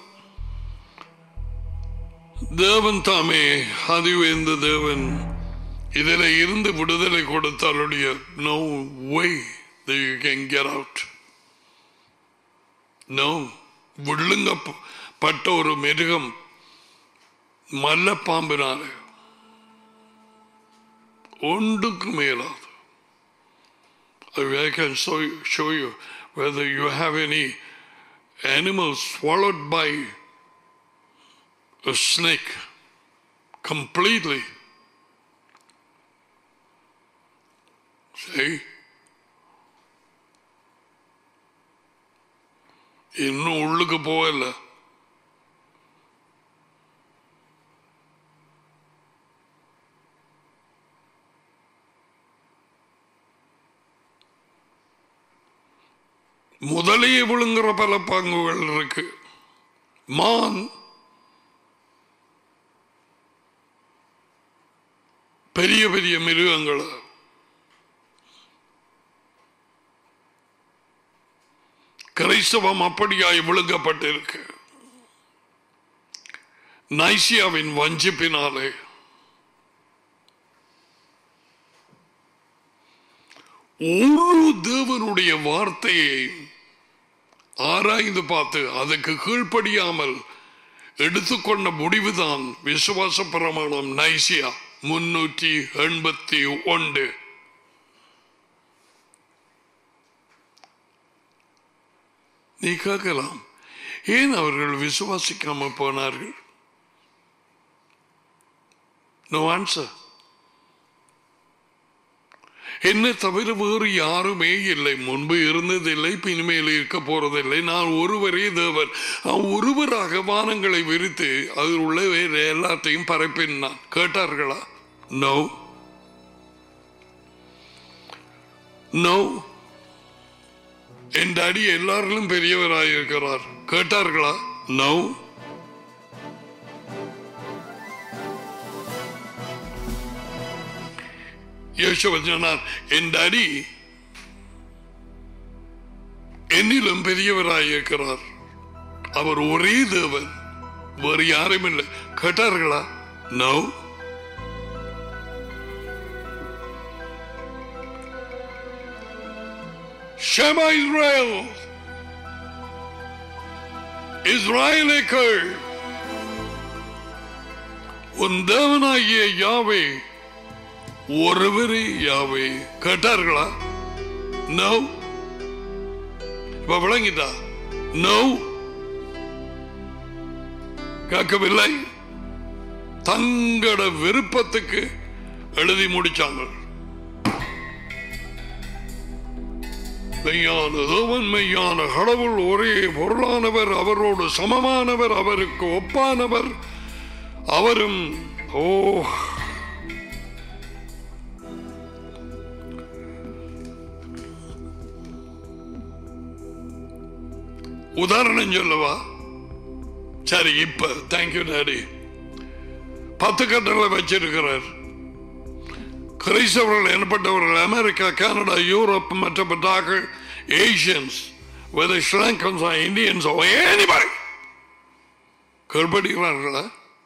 தேவன் தாமே அதிவேந்த தேவன் இதில் இருந்து விடுதலை கொடுத்தாலுடைய no way that you can get out no விழுங்கப்பட்ட ஒரு மிருகம் மல்லப்பாம்பினால ஒன்றுக்கு மேலாது I can show you, show you whether you have any animals swallowed by a snake completely. See? இன்னும் உள்ளுக்கு போகல முதலையே விழுங்குற பல பங்குகள் இருக்கு மான் பெரிய பெரிய மிருகங்களை கிரைஸ்தவம் அப்படியாய் விழுங்கப்பட்டிருக்கு நைசியாவின் வஞ்சிப்பினாலே ஒரு தேவனுடைய வார்த்தையை ஆராய்ந்து பார்த்து அதுக்கு கீழ்ப்படியாமல் எடுத்துக்கொண்ட முடிவுதான் விசுவாச பிரமாணம் நைசியா முன்னூற்றி எண்பத்தி ஒன்று நீ கேட்கலாம் ஏன் அவர்கள் விசுவாசிக்காம போனார்கள் நோ ஆன்சர் என்ன தவிர வேறு யாருமே இல்லை முன்பு இருந்ததில்லை இனிமேல் இருக்க போறதில்லை நான் ஒருவரே தேவன் நான் ஒருவராக வானங்களை விரித்து அதில் உள்ள வேறு எல்லாத்தையும் பரப்பின் நான் கேட்டார்களா நோ நோ என் டாடி எல்லாரிலும் பெரியவராயிருக்கிறார் கேட்டார்களா நோ யோசிச்சு சொன்னார் என் டாடி என்னிலும் பெரியவராயிருக்கிறார் அவர் ஒரே தேவன் வேறு யாரும் இல்லை கேட்டார்களா நோ ஷமா இஸ்ரேல் இஸ்ராயலேக்கள் உன் தேவனாகிய யாவே ஒருவரே யாவே கேட்டார்களா நோ இப்ப விளங்கிட்டா நோ கேட்கவில்லை தங்கட விருப்பத்துக்கு எழுதி முடிச்சாங்க மெய்யான தேவன் மெய்யான கடவுள் ஒரே பொருளானவர் அவரோடு சமமானவர் அவருக்கு ஒப்பானவர் அவரும் ஓ உதாரணம் சொல்லவா சரி இப்ப தேங்க்யூ டாடி பத்து கட்டளை வச்சிருக்கிறார் கிரைஸ்தவர்கள் எனப்பட்டவர்கள் அமெரிக்கா கனடா யூரோப் மற்றப்பட்டார்கள் Asians whether Sri Lankans or Indians or anybody கீழ்படுகிறார்களா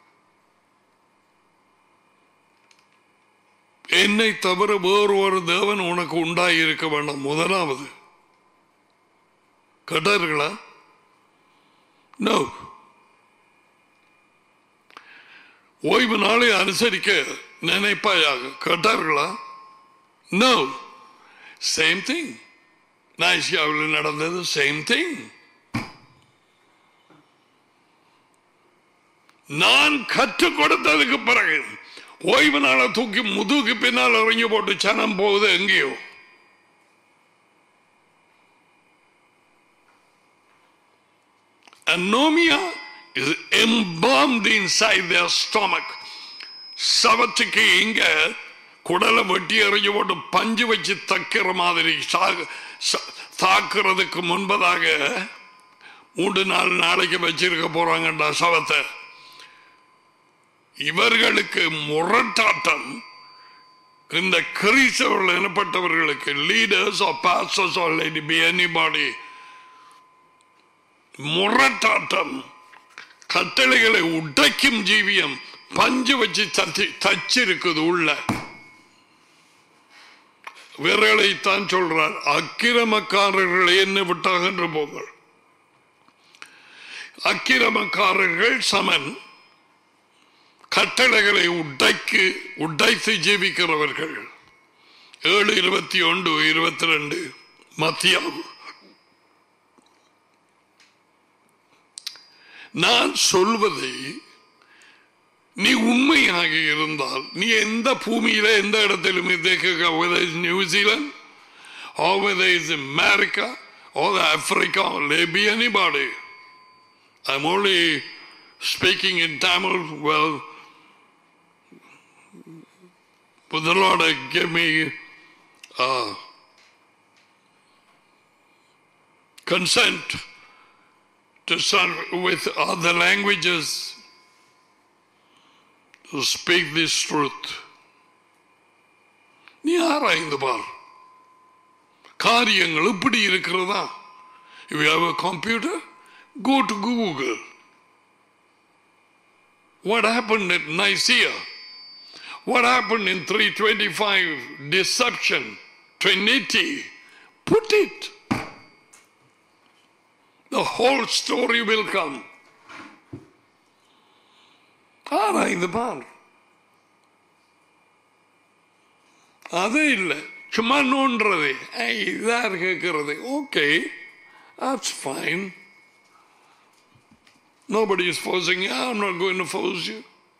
என்னை தவிர வேறு ஒரு தேவன் உனக்கு உண்டாயிருக்க வேண்டாம் முதலாவது கேட்டார்களா நோ ஓய்வு நாளை அனுசரிக்க நினைப்பாயாக கேட்டார்களா நோ சேம் திங் நாய்சியாவில் நடந்தது சேம் திங் நான் கற்றுக் கொடுத்ததுக்கு பிறகு ஓய்வு நாளை தூக்கி முதுகு பின்னால் இறங்கி போட்டு சனம் போகுது எங்கேயோ anomia is embalmed inside their stomach சவத்துக்கு இங்க குடலை வெட்டி எறிஞ்சு போட்டு பஞ்சு வச்சு தக்கிற மாதிரி சாகு- ச- தாக்குறதுக்கு முன்பதாக மூன்று நாலு நாளைக்கு வச்சிருக்க போறாங்கடா சவத்தை இவர்களுக்கு முரட்டாட்டம் இந்த கிரீசவர்கள் எனப்பட்டவர்களுக்கு leaders or pastors or lady be anybody முரட்டாட்டம் கட்டளைகளை உடைக்கும் ஜீவியம் பஞ்சு வச்சு தச்சு தச்சிருக்குது உள்ள விரலைத்தான் சொல்றார் அக்கிரமக்காரர்கள் என்ன விட்டாகன்று போங்கள் அக்கிரமக்காரர்கள் சமன் கட்டளைகளை உடைக்கு உடைத்து ஜீவிக்கிறவர்கள் ஏழு இருபத்தி ஒன்று இருபத்தி ரெண்டு மத்தியம் நான் சொல்வதை நீ உண்மையாக இருந்தால் நீ எந்த பூமியில எந்த இடத்திலும் New Zealand or whether it's America or Africa or maybe anybody. I'm only speaking in Tamil. Well, but the Lord uh, give me uh, consent to start with other languages to speak this truth. நீ ஆராய்ந்து பார் காரியங்கள் இப்படி இருக்கிறதா if you have a computer go to google what happened at nicaea what happened in 325 deception trinity put it the whole story will come ஆராய்ந்து பார் அது இல்லை சும்மா நோன்றது ஏய், இதார் கேட்கறது okay that's fine nobody is forcing you i'm not going to force you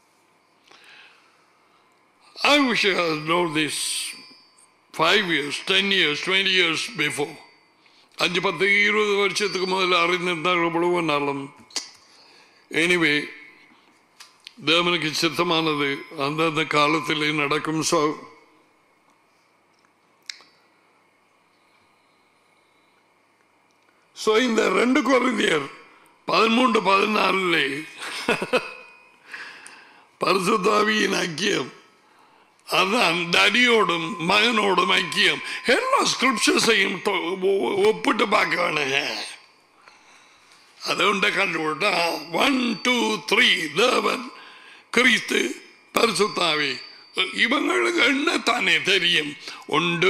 i wish i had known this five years ten years twenty years before அஞ்சு பத்து இருபது வருஷத்துக்கு முதல்ல அறிந்திருந்தால் எவ்வளவோ நலம் எனிவே தேவனுக்கு சித்தமானது அந்தந்த காலத்திலே நடக்கும் சோ சோ இந்த ரெண்டு குழந்தையர் பதிமூன்று பதினாலிலே பரிசுத்தாவியின் ஐக்கியம் அதான் தடியோடும் மகனோடும் ஐக்கியம் எல்லா ஸ்கிரிப்சர்ஸையும் ஒப்பிட்டு பார்க்க வேணுங்க അതുകൊണ്ട് കണ്ടുപിട്ടാ വൺ ടു ത്രീ ദേവൻ ക്രിസ്തു പരിശുദ്ധാവി ഇവങ്ങൾക്ക് എണ്ണ തന്നെ തെരിയും ഉണ്ട്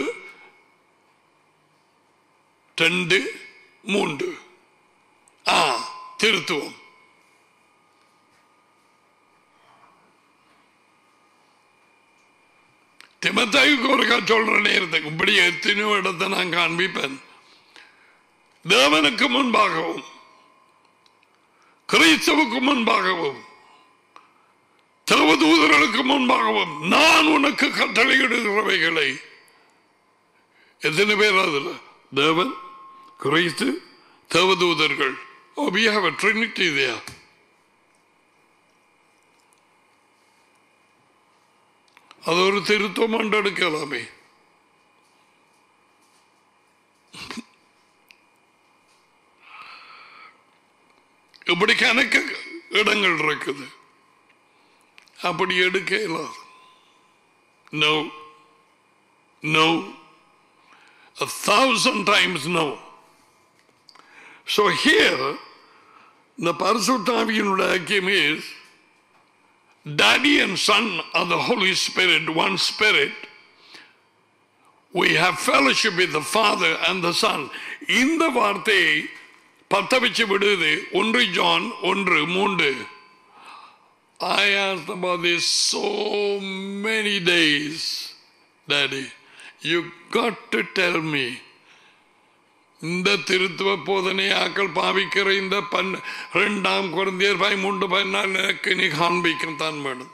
രണ്ട് മൂണ്ട് ആ திருத்துவம் திமத்தாய்க்கு ஒருக்கா சொல்ற நேரத்துக்கு இப்படி எத்தனையோ இடத்தை நான் காண்பிப்பேன் தேவனுக்கு முன்பாகவும் கிறிஸ்தவுக்கு முன்பாகவும் தேவதூதர்களுக்கு முன்பாகவும் நான் உனக்கு கட்டளையிடுகிறவைகளை எத்தனை பேர் அதுல தேவன் கிறிஸ்து தேவதூதர்கள் Oh, we have a trinity there. அது ஒரு திருத்தம் எடுக்கலாமே இப்படி கணக்கு இடங்கள் இருக்குது அப்படி எடுக்க இயலாது no no a thousand times no so here the பரிசுத்தாவியினுடைய ஐக்கியம் is daddy and son are the holy spirit one spirit we have fellowship with the father and the son இந்த வார்த்தையை பத்த வச்சு விடுது ஒன்று ஜான் ஒன்று மூன்று I asked about this so many days, Daddy. You got to tell me. இந்த திருத்துவ போதனை ஆக்கள் பாவிக்கிற இந்த பன் ரெண்டாம் குழந்தையர் பதிமூன்று பதினாலு எனக்கு நீ காண்பிக்கும் தான் வேணும்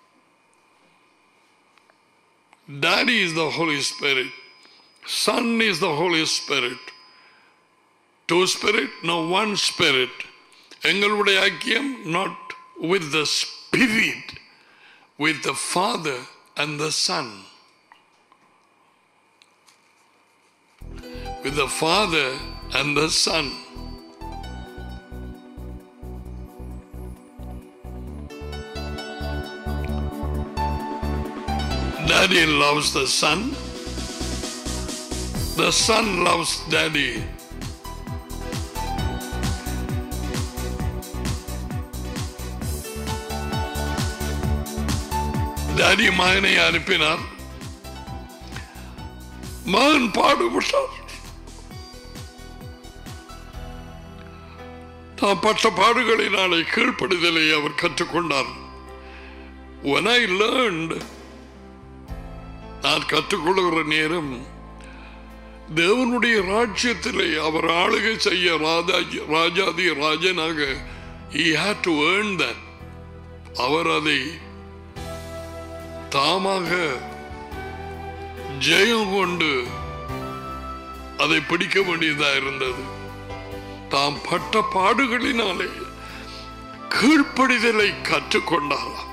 Daddy is the Holy Spirit. Son is the Holy Spirit. Two Spirit, no one Spirit. எங்களுடைய ஐக்கியம் not with the Spirit, with the Father and the Son. With the Father and the Son. Daddy loves the Son. The Son loves Daddy. Daddy மகனை அனுப்பினார் மகன் பாடுபட்டார் தான் பட்ட பாடுகளினாலே கீழ்ப்படுதலை அவர் கற்றுக்கொண்டார் When I learned நான் கற்றுக்கொள்கிற நேரம் தேவனுடைய ராஜ்யத்திலே அவர் ஆளுகை செய்ய ராஜா ராஜாதி ராஜனாக he had to earn that அவர் அதை தாமாக ஜெயம் கொண்டு அதை பிடிக்க வேண்டியதா இருந்தது தாம் பட்ட பாடுகளினாலே கீழ்ப்படிதலை கற்றுக்கொண்டாராம்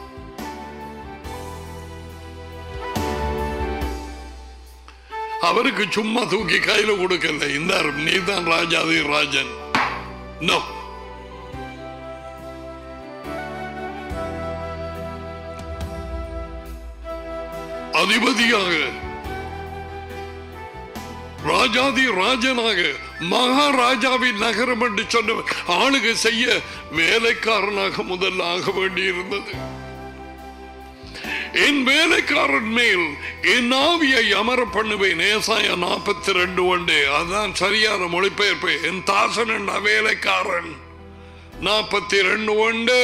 அவருக்கு சும்மா தூக்கி கையில கொடுக்கல இந்த நீதான் ராஜாதி ராஜன் நோ அதிபதியாக ராஜாதி ராஜனாக மகாராஜாவின் நகரம் என்று சொன்ன ஆளுகை செய்ய வேலைக்காரனாக முதல்ல ஆக வேண்டியிருந்தது என் வேலைக்காரன் மேல் என் ஆவியை அமர பண்ணுவேன் ஏசாய நாற்பத்தி ரெண்டு ஒன்று அதான் சரியான மொழிபெயர்ப்பு என் தாசன் என்ற வேலைக்காரன் நாற்பத்தி ரெண்டு ஒன்று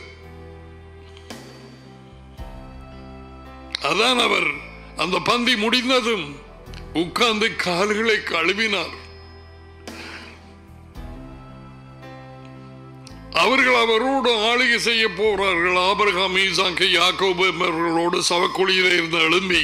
அதான் அவர் அந்த பந்தி முடிந்ததும் உட்கார்ந்து கால்களை கழுவினார் அவர்கள் அவரோடு ஆளுகை செய்ய போறார்கள் ஆபரகாம் ஈசாக்கு யாக்கோபு என்பவர்களோடு சவக்குழியில இருந்து எழும்பி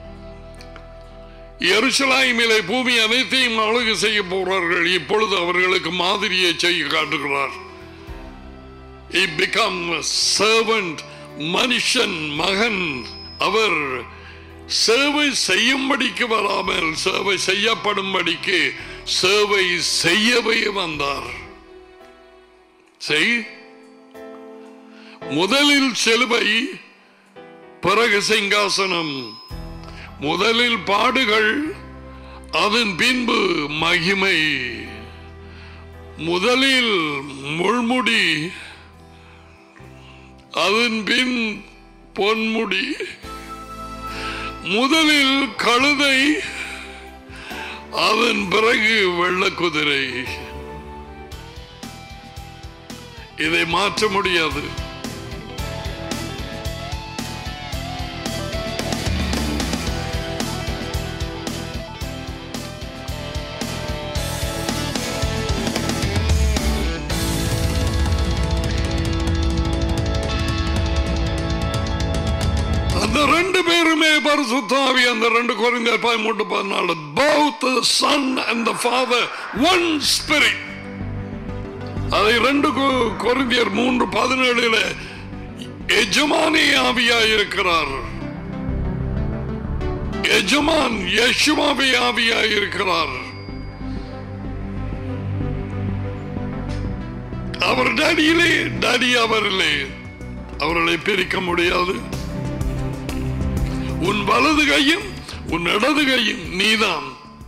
எருசலாய்மிலே பூமி அனைத்தையும் ஆளுகை செய்ய போறார்கள் இப்பொழுது அவர்களுக்கு மாதிரியை செய்ய காட்டுகிறார் He become a servant மனுஷன் மகன் அவர் சேவை செய்யும்படிக்கு வராமல் சேவை செய்யப்படும்படிக்கு சேவை செய்யவே வந்தார் செய் முதலில் செலுவை பிறகு சிங்காசனம் முதலில் பாடுகள் அதன் பின்பு மகிமை முதலில் முள்முடி அதன் பின் பொன்முடி முதலில் கழுதை அதன் பிறகு வெள்ளக்குதிரை இதை மாற்ற முடியாது அந்த ரெண்டு பேருமே பரிசுத்தாவி அந்த ரெண்டு குறைந்த பதிமூன்று பதினாலு both the son and the father one spirit அதை ரெண்டு கொரிந்தியர் மூன்று பதினேழுல எஜமானே ஆவியாய் இருக்கிறார் எஜமான் யசுமாவே ஆவியாய் இருக்கிறார் அவர் டடியிலே டடி அவரிலே அவர்களை பிரிக்க முடியாது உன் வலது கையும் உன் இடது கையும் நீதான்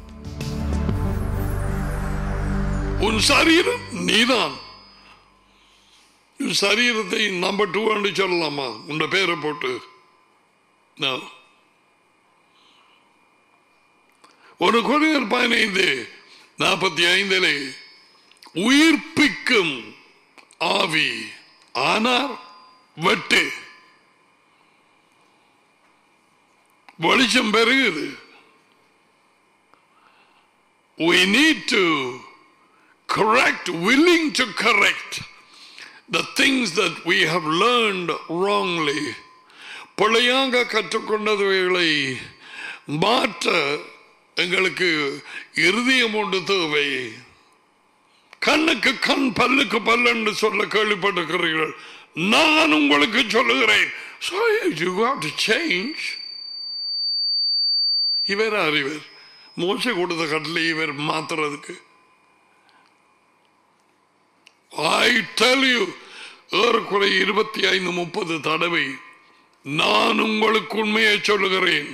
உன் சரீரம் நீதான் உன் சரீரத்தை நம்பர் டூ என்று சொல்லலாமா உன் பேரை போட்டு No. ஒரு கொரியர் பதினைந்து நாற்பத்தி ஐந்திலே உயிர்ப்பிக்கும் ஆவி ஆனார் வெட்டு வெளிச்சம் பெருகுது we need to correct willing to correct the things that we have learned wrongly பிழையாக கற்றுக்கொண்டவைகளை மாற்ற எங்களுக்கு இருதயம் ஒன்று தேவை கண்ணுக்கு கண் பல்லுக்கு பல் என்று சொல்ல கேள்விப்பட்டிருக்கிறீர்கள் நான் உங்களுக்கு சொல்லுகிறேன் So you have to change. இவர் அறிவர் மோச கொடுத்த கட்டளை இவர் மாத்துறதுக்கு ஐ டெல் யூ ஏறக்குறை இருபத்தி ஐந்து முப்பது தடவை நான் உங்களுக்கு உண்மையை சொல்லுகிறேன்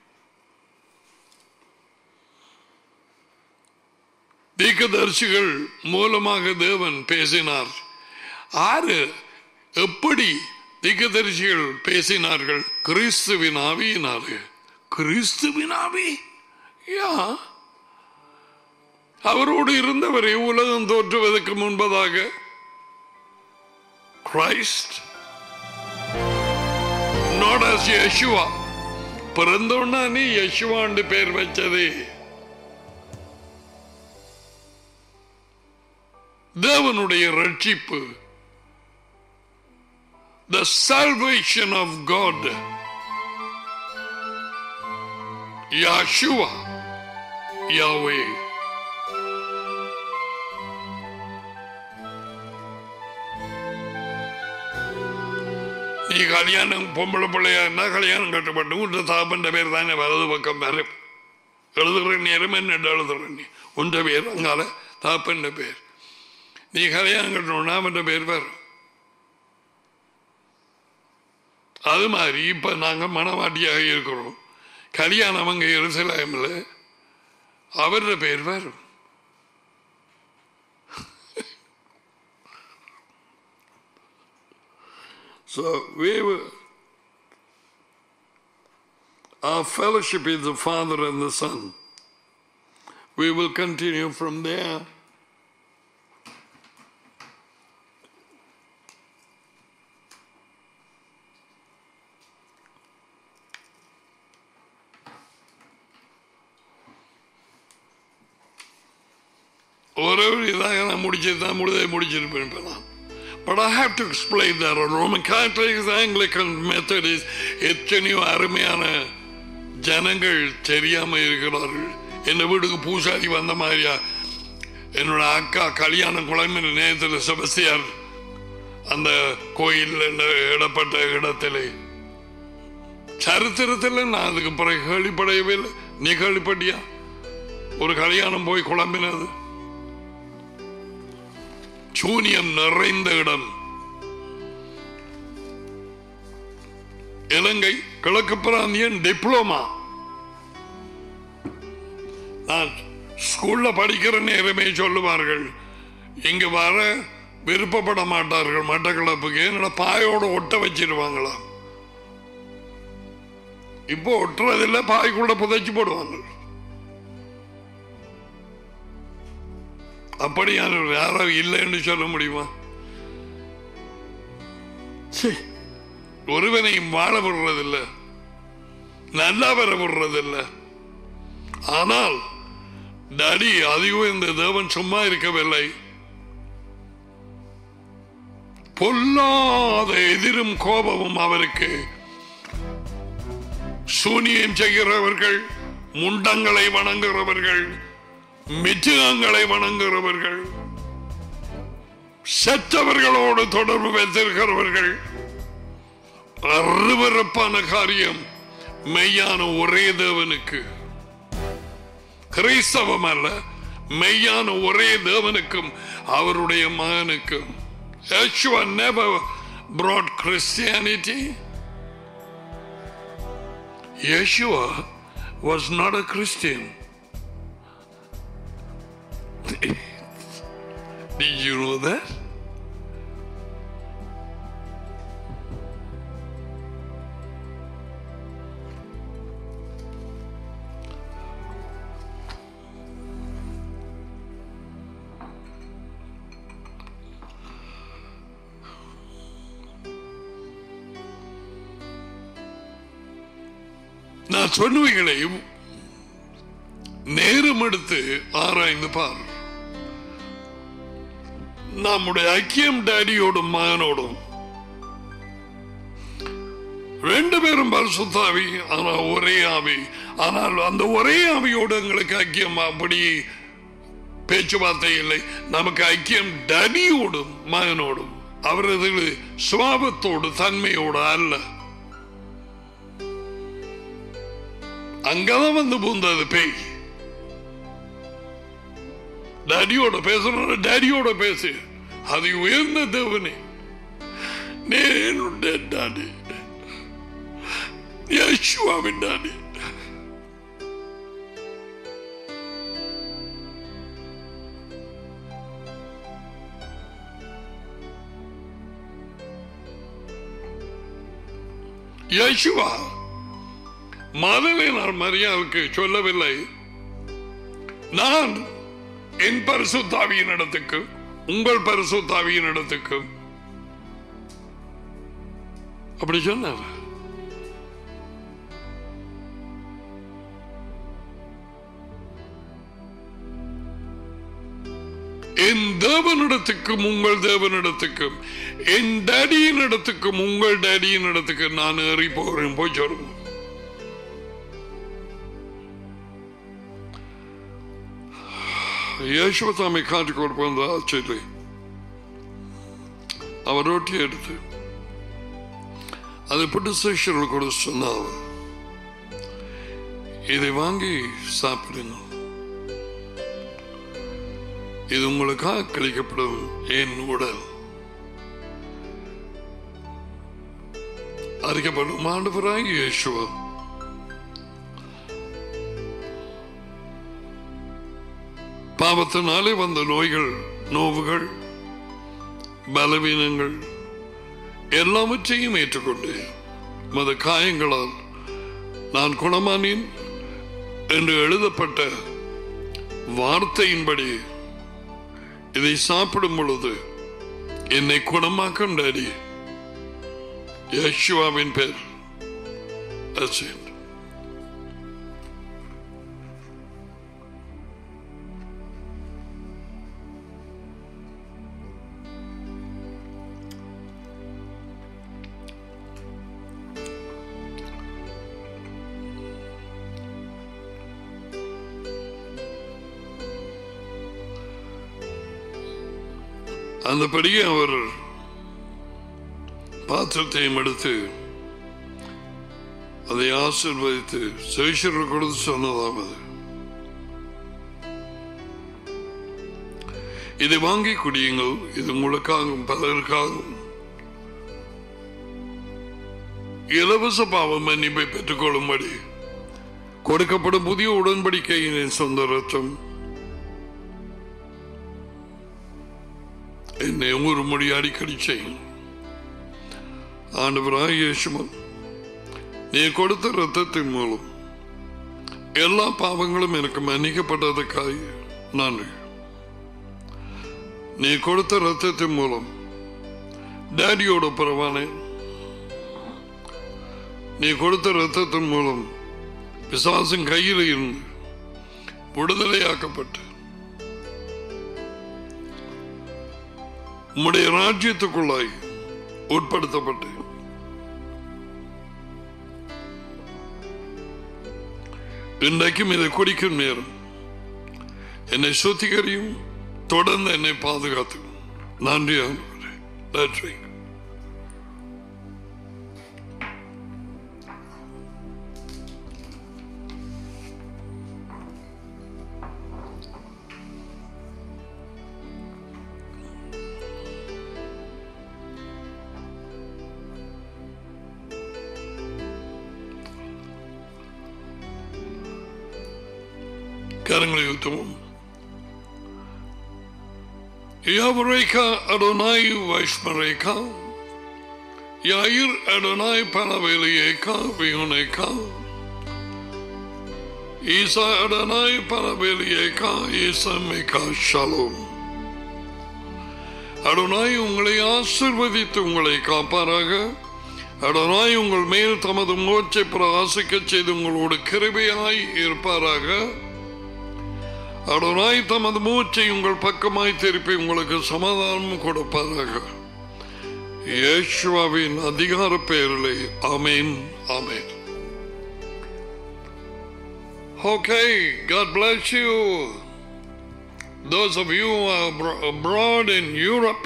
தீர்க்கதரிசிகள் மூலமாக தேவன் பேசினார் ஆறு எப்படி தீர்க்கதரிசிகள் பேசினார்கள் கிறிஸ்துவின் ஆவியினாரு கிறிஸ்துவின் ஆவி யா அவரோடு இருந்தவரை உலகம் தோற்றுவதற்கு முன்பதாக கிரைஸ்ட் not as யேசுவா பிறந்தோன்னா யசுவாண்டு பேர் வச்சதே தேவனுடைய ரட்சிப்பு the salvation of God. Yahshua, Yahweh. நீ கல்யாணம் பொம்பளை பிள்ளையா இருந்தா கல்யாணம் கட்டப்பட்டு உன்ற தாப்பன்ற பேர் தானே வலது பக்கம் வரும் எழுதுகிற நேரம் என்ன எழுதுற நீ உன்ற பேர் அங்கால தாப்பன்ற பேர் நீ கல்யாணம் கட்டணும்னா அவன் பேர் வரும் அது மாதிரி இப்ப நாங்க மனவாட்டியாக இருக்கிறோம் கல்யாணம் அங்க எருசலேமில் அவரோட பேர் வரும் So we were, our fellowship is the Father and the Son. We will continue from there. ஒரே ஒரு இதாக நான் முடிச்சது தான் முடிதை முடிச்சிருப்பேன் இப்போ நான் But I have to explain that. A Roman Catholics, Anglican Methodist, எத்தனையோ அருமையான ஜனங்கள் தெரியாம இருக்கிறார்கள் என்ன வீட்டுக்கு பூசாரி வந்த மாதிரியா என்னோட அக்கா கல்யாணம் குழம்பின நேரத்தில் செபஸ்தியார் அந்த கோயில் இடப்பட்ட இடத்திலே சரித்திரத்தில் நான் அதுக்கு பிறகு கேள்விப்படையவே இல்லை நீ கேள்விப்பட்டியா ஒரு கல்யாணம் போய் குழம்பினது சூனியம் நிறைந்த இடம் இலங்கை கிழக்கு பிராந்தியன் டிப்ளோமா நான் ஸ்கூல்ல படிக்கிற நேரமே சொல்லுவார்கள் இங்க வர விருப்பப்பட மாட்டார்கள் மட்டக்களப்புக்கு என்னோட பாயோட ஒட்ட வச்சிருவாங்களாம் இப்போ ஒட்டுறதில்ல பாய்க்குள்ள புதைச்சு போடுவாங்க அப்படியான யாரோ இல்லைன்னு சொல்ல முடியுமா சீ, ஒருவனையும் வாழ விடுறதில்லை நல்லா வர விடுறதில்லை ஆனால் டடி அதிகம் இந்த தேவன் சும்மா இருக்கவில்லை பொல்லாத எதிரும் கோபமும் அவருக்கு சூனியம் செய்கிறவர்கள் முண்டங்களை வணங்குகிறவர்கள் மிருகங்களை வணங்குகிறவர்கள் செத்தவர்களோடு தொடர்பு வைத்திருக்கிறவர்கள் அருவருப்பான காரியம் மெய்யான ஒரே தேவனுக்கு கிறிஸ்தவம் அல்ல மெய்யான ஒரே தேவனுக்கும் அவருடைய மகனுக்கும் Yeshua never brought Christianity. Yeshua was not a Christian. Did you know that? நான் சொன்னவைகளையும் நேரம் எடுத்து ஆராய்ந்து பார் நம்முடைய ஐக்கியம் டேடியோடும் மகனோடும் ரெண்டு பேரும் பரிசுத்தாவி ஆனால் ஒரே ஆவி ஆனால் அந்த ஒரே ஆவியோடு எங்களுக்கு ஐக்கியம் அப்படி பேச்சுவார்த்தை இல்லை நமக்கு ஐக்கியம் டடியோடும் மகனோடும் அவரது சுவாபத்தோடு தன்மையோடு அல்ல அங்கதான் வந்து பூந்தது பேய் டாடியோட பேசுற டாடியோட பேசு அது உயர்ந்த தேவனே நேனுடைய டாடி யேசுவாவின் டாடி யேசுவா மாதவேனார் மரியாவுக்கு சொல்லவில்லை நான் என் பரிசுத்தாவியின் இடத்துக்கு உங்கள் பரிசுத்தாவியின் இடத்துக்கு அப்படி சொன்னார் என் தேவனிடத்துக்கும் உங்கள் தேவனிடத்துக்கும் என் டேடியின் இடத்துக்கும் உங்கள் டேடியின் இடத்துக்கு நான் ஏறி போகிறேன் போய் சொல்லுங்க യേശുവ താമെ കാട്ടിക്കൊടുക്കുന്ന ആശ്ചര്യ അവർ റൊട്ടി എടുത്ത് அதை போட்டு சிஷர்கள் கூட சொன்னாங்க இதை வாங்கி சாப்பிடுங்க இது உங்களுக்காக கிடைக்கப்படும் என் உடல் அறிக்கப்படும் ஆண்டவராய் இயேசுவா பாவத்தினாலே வந்த நோய்கள் நோவுகள் பலவீனங்கள் எல்லாவற்றையும் ஏற்றுக்கொண்டு மத காயங்களால் நான் குணமானேன் என்று எழுதப்பட்ட வார்த்தையின்படி இதை சாப்பிடும் பொழுது என்னை குணமாக்கும் டாடி யேசுவாவின் பேர் That's it. அந்தபடியே அவர் பாத்திரத்தையும் எடுத்து அதை ஆசிர்வதித்து சேஷர்கள் கொடுத்து சொன்னதாம் அது இதை வாங்கி குடியுங்கள் இது உங்களுக்காகவும் பலருக்காகவும் இலவச பாவ மன்னிப்பை பெற்றுக்கொள்ளும்படி கொடுக்கப்படும் புதிய உடன்படிக்கையின் சொந்த ரத்தம் என்னை ஒரு மொழி அடிக்கடி செய்யும் ஆண்டவராய் இயேசுமன் நீ கொடுத்த ரத்தத்தின் மூலம் எல்லா பாவங்களும் எனக்கு மன்னிக்கப்பட்டதுக்காக நன்றி நீ கொடுத்த ரத்தத்தின் மூலம் டேடியோட பரவானேன் நீ கொடுத்த ரத்தத்தின் மூலம் பிசாசின் கையில் இருந்து விடுதலையாக்கப்பட்டு உம்முடைய ராஜ்யத்துக்குள்ளாய் உட்படுத்தப்பட்டு இன்றைக்கும் இதை குடிக்கும் நேரம் என்னை சுத்திகரியும் தொடர்ந்து என்னை பாதுகாத்து நன்றி ஆண்டவரே. நன்றி கரங்களை ஊத்தவும் Yavreka Adonai Vaishmareka Yair Adonai Panavelieka Vioneka Isa Adonai Panavelieka Isa Meka Shalom Adonai உங்களை ஆசிர்வதித்து உங்களை காப்பாராக அடனாய் உங்கள் மேல் தமது மோட்சை பிரகாசிக்கச் செய்து உங்களோடு கிருபையாய் இருப்பாராக அடனாய் தமது மூச்சை உங்கள் பக்கமாய் திருப்பி உங்களுக்கு சமாதானம் கொடுப்பாராக இயேசுவாவின் அதிகார பெயரிலே ஆமேன் ஆமேன் Okay, God bless you. Those of you who are abro- abroad in Europe,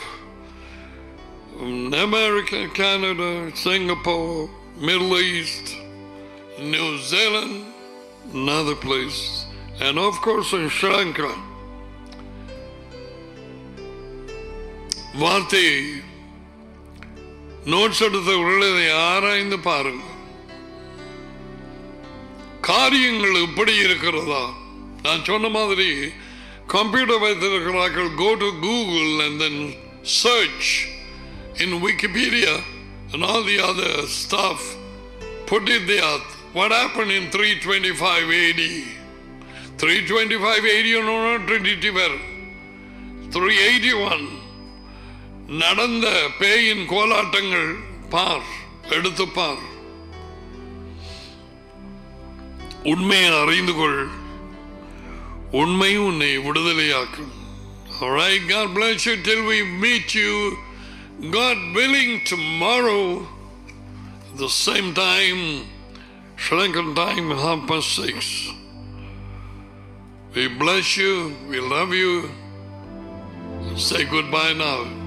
in America, Canada, Singapore, Middle East, New Zealand, and other places, and of course in Sri Lanka. வார்த்தை நோட்ஸ் எடுத்தவர்கள் இதை ஆராய்ந்து பாருங்க காரியங்கள் இப்படி இருக்கிறதா நான் சொன்ன மாதிரி கம்ப்யூட்டர் வைத்திருக்கிறார்கள் go to Google and then search in Wikipedia and all the other stuff put it there what happened in 325 AD 325 AD no Trinity were 381 நடந்த பேயின் கோலாட்டங்கள் பார் எடுத்து பார் உண்மையை அறிந்து கொள் உண்மை உன்னை விடுதலையாக்கும் All right, God bless you till we meet you. God willing, tomorrow, at the same time, Sri Lankan time, half past six. We bless you, we love you. Say goodbye now.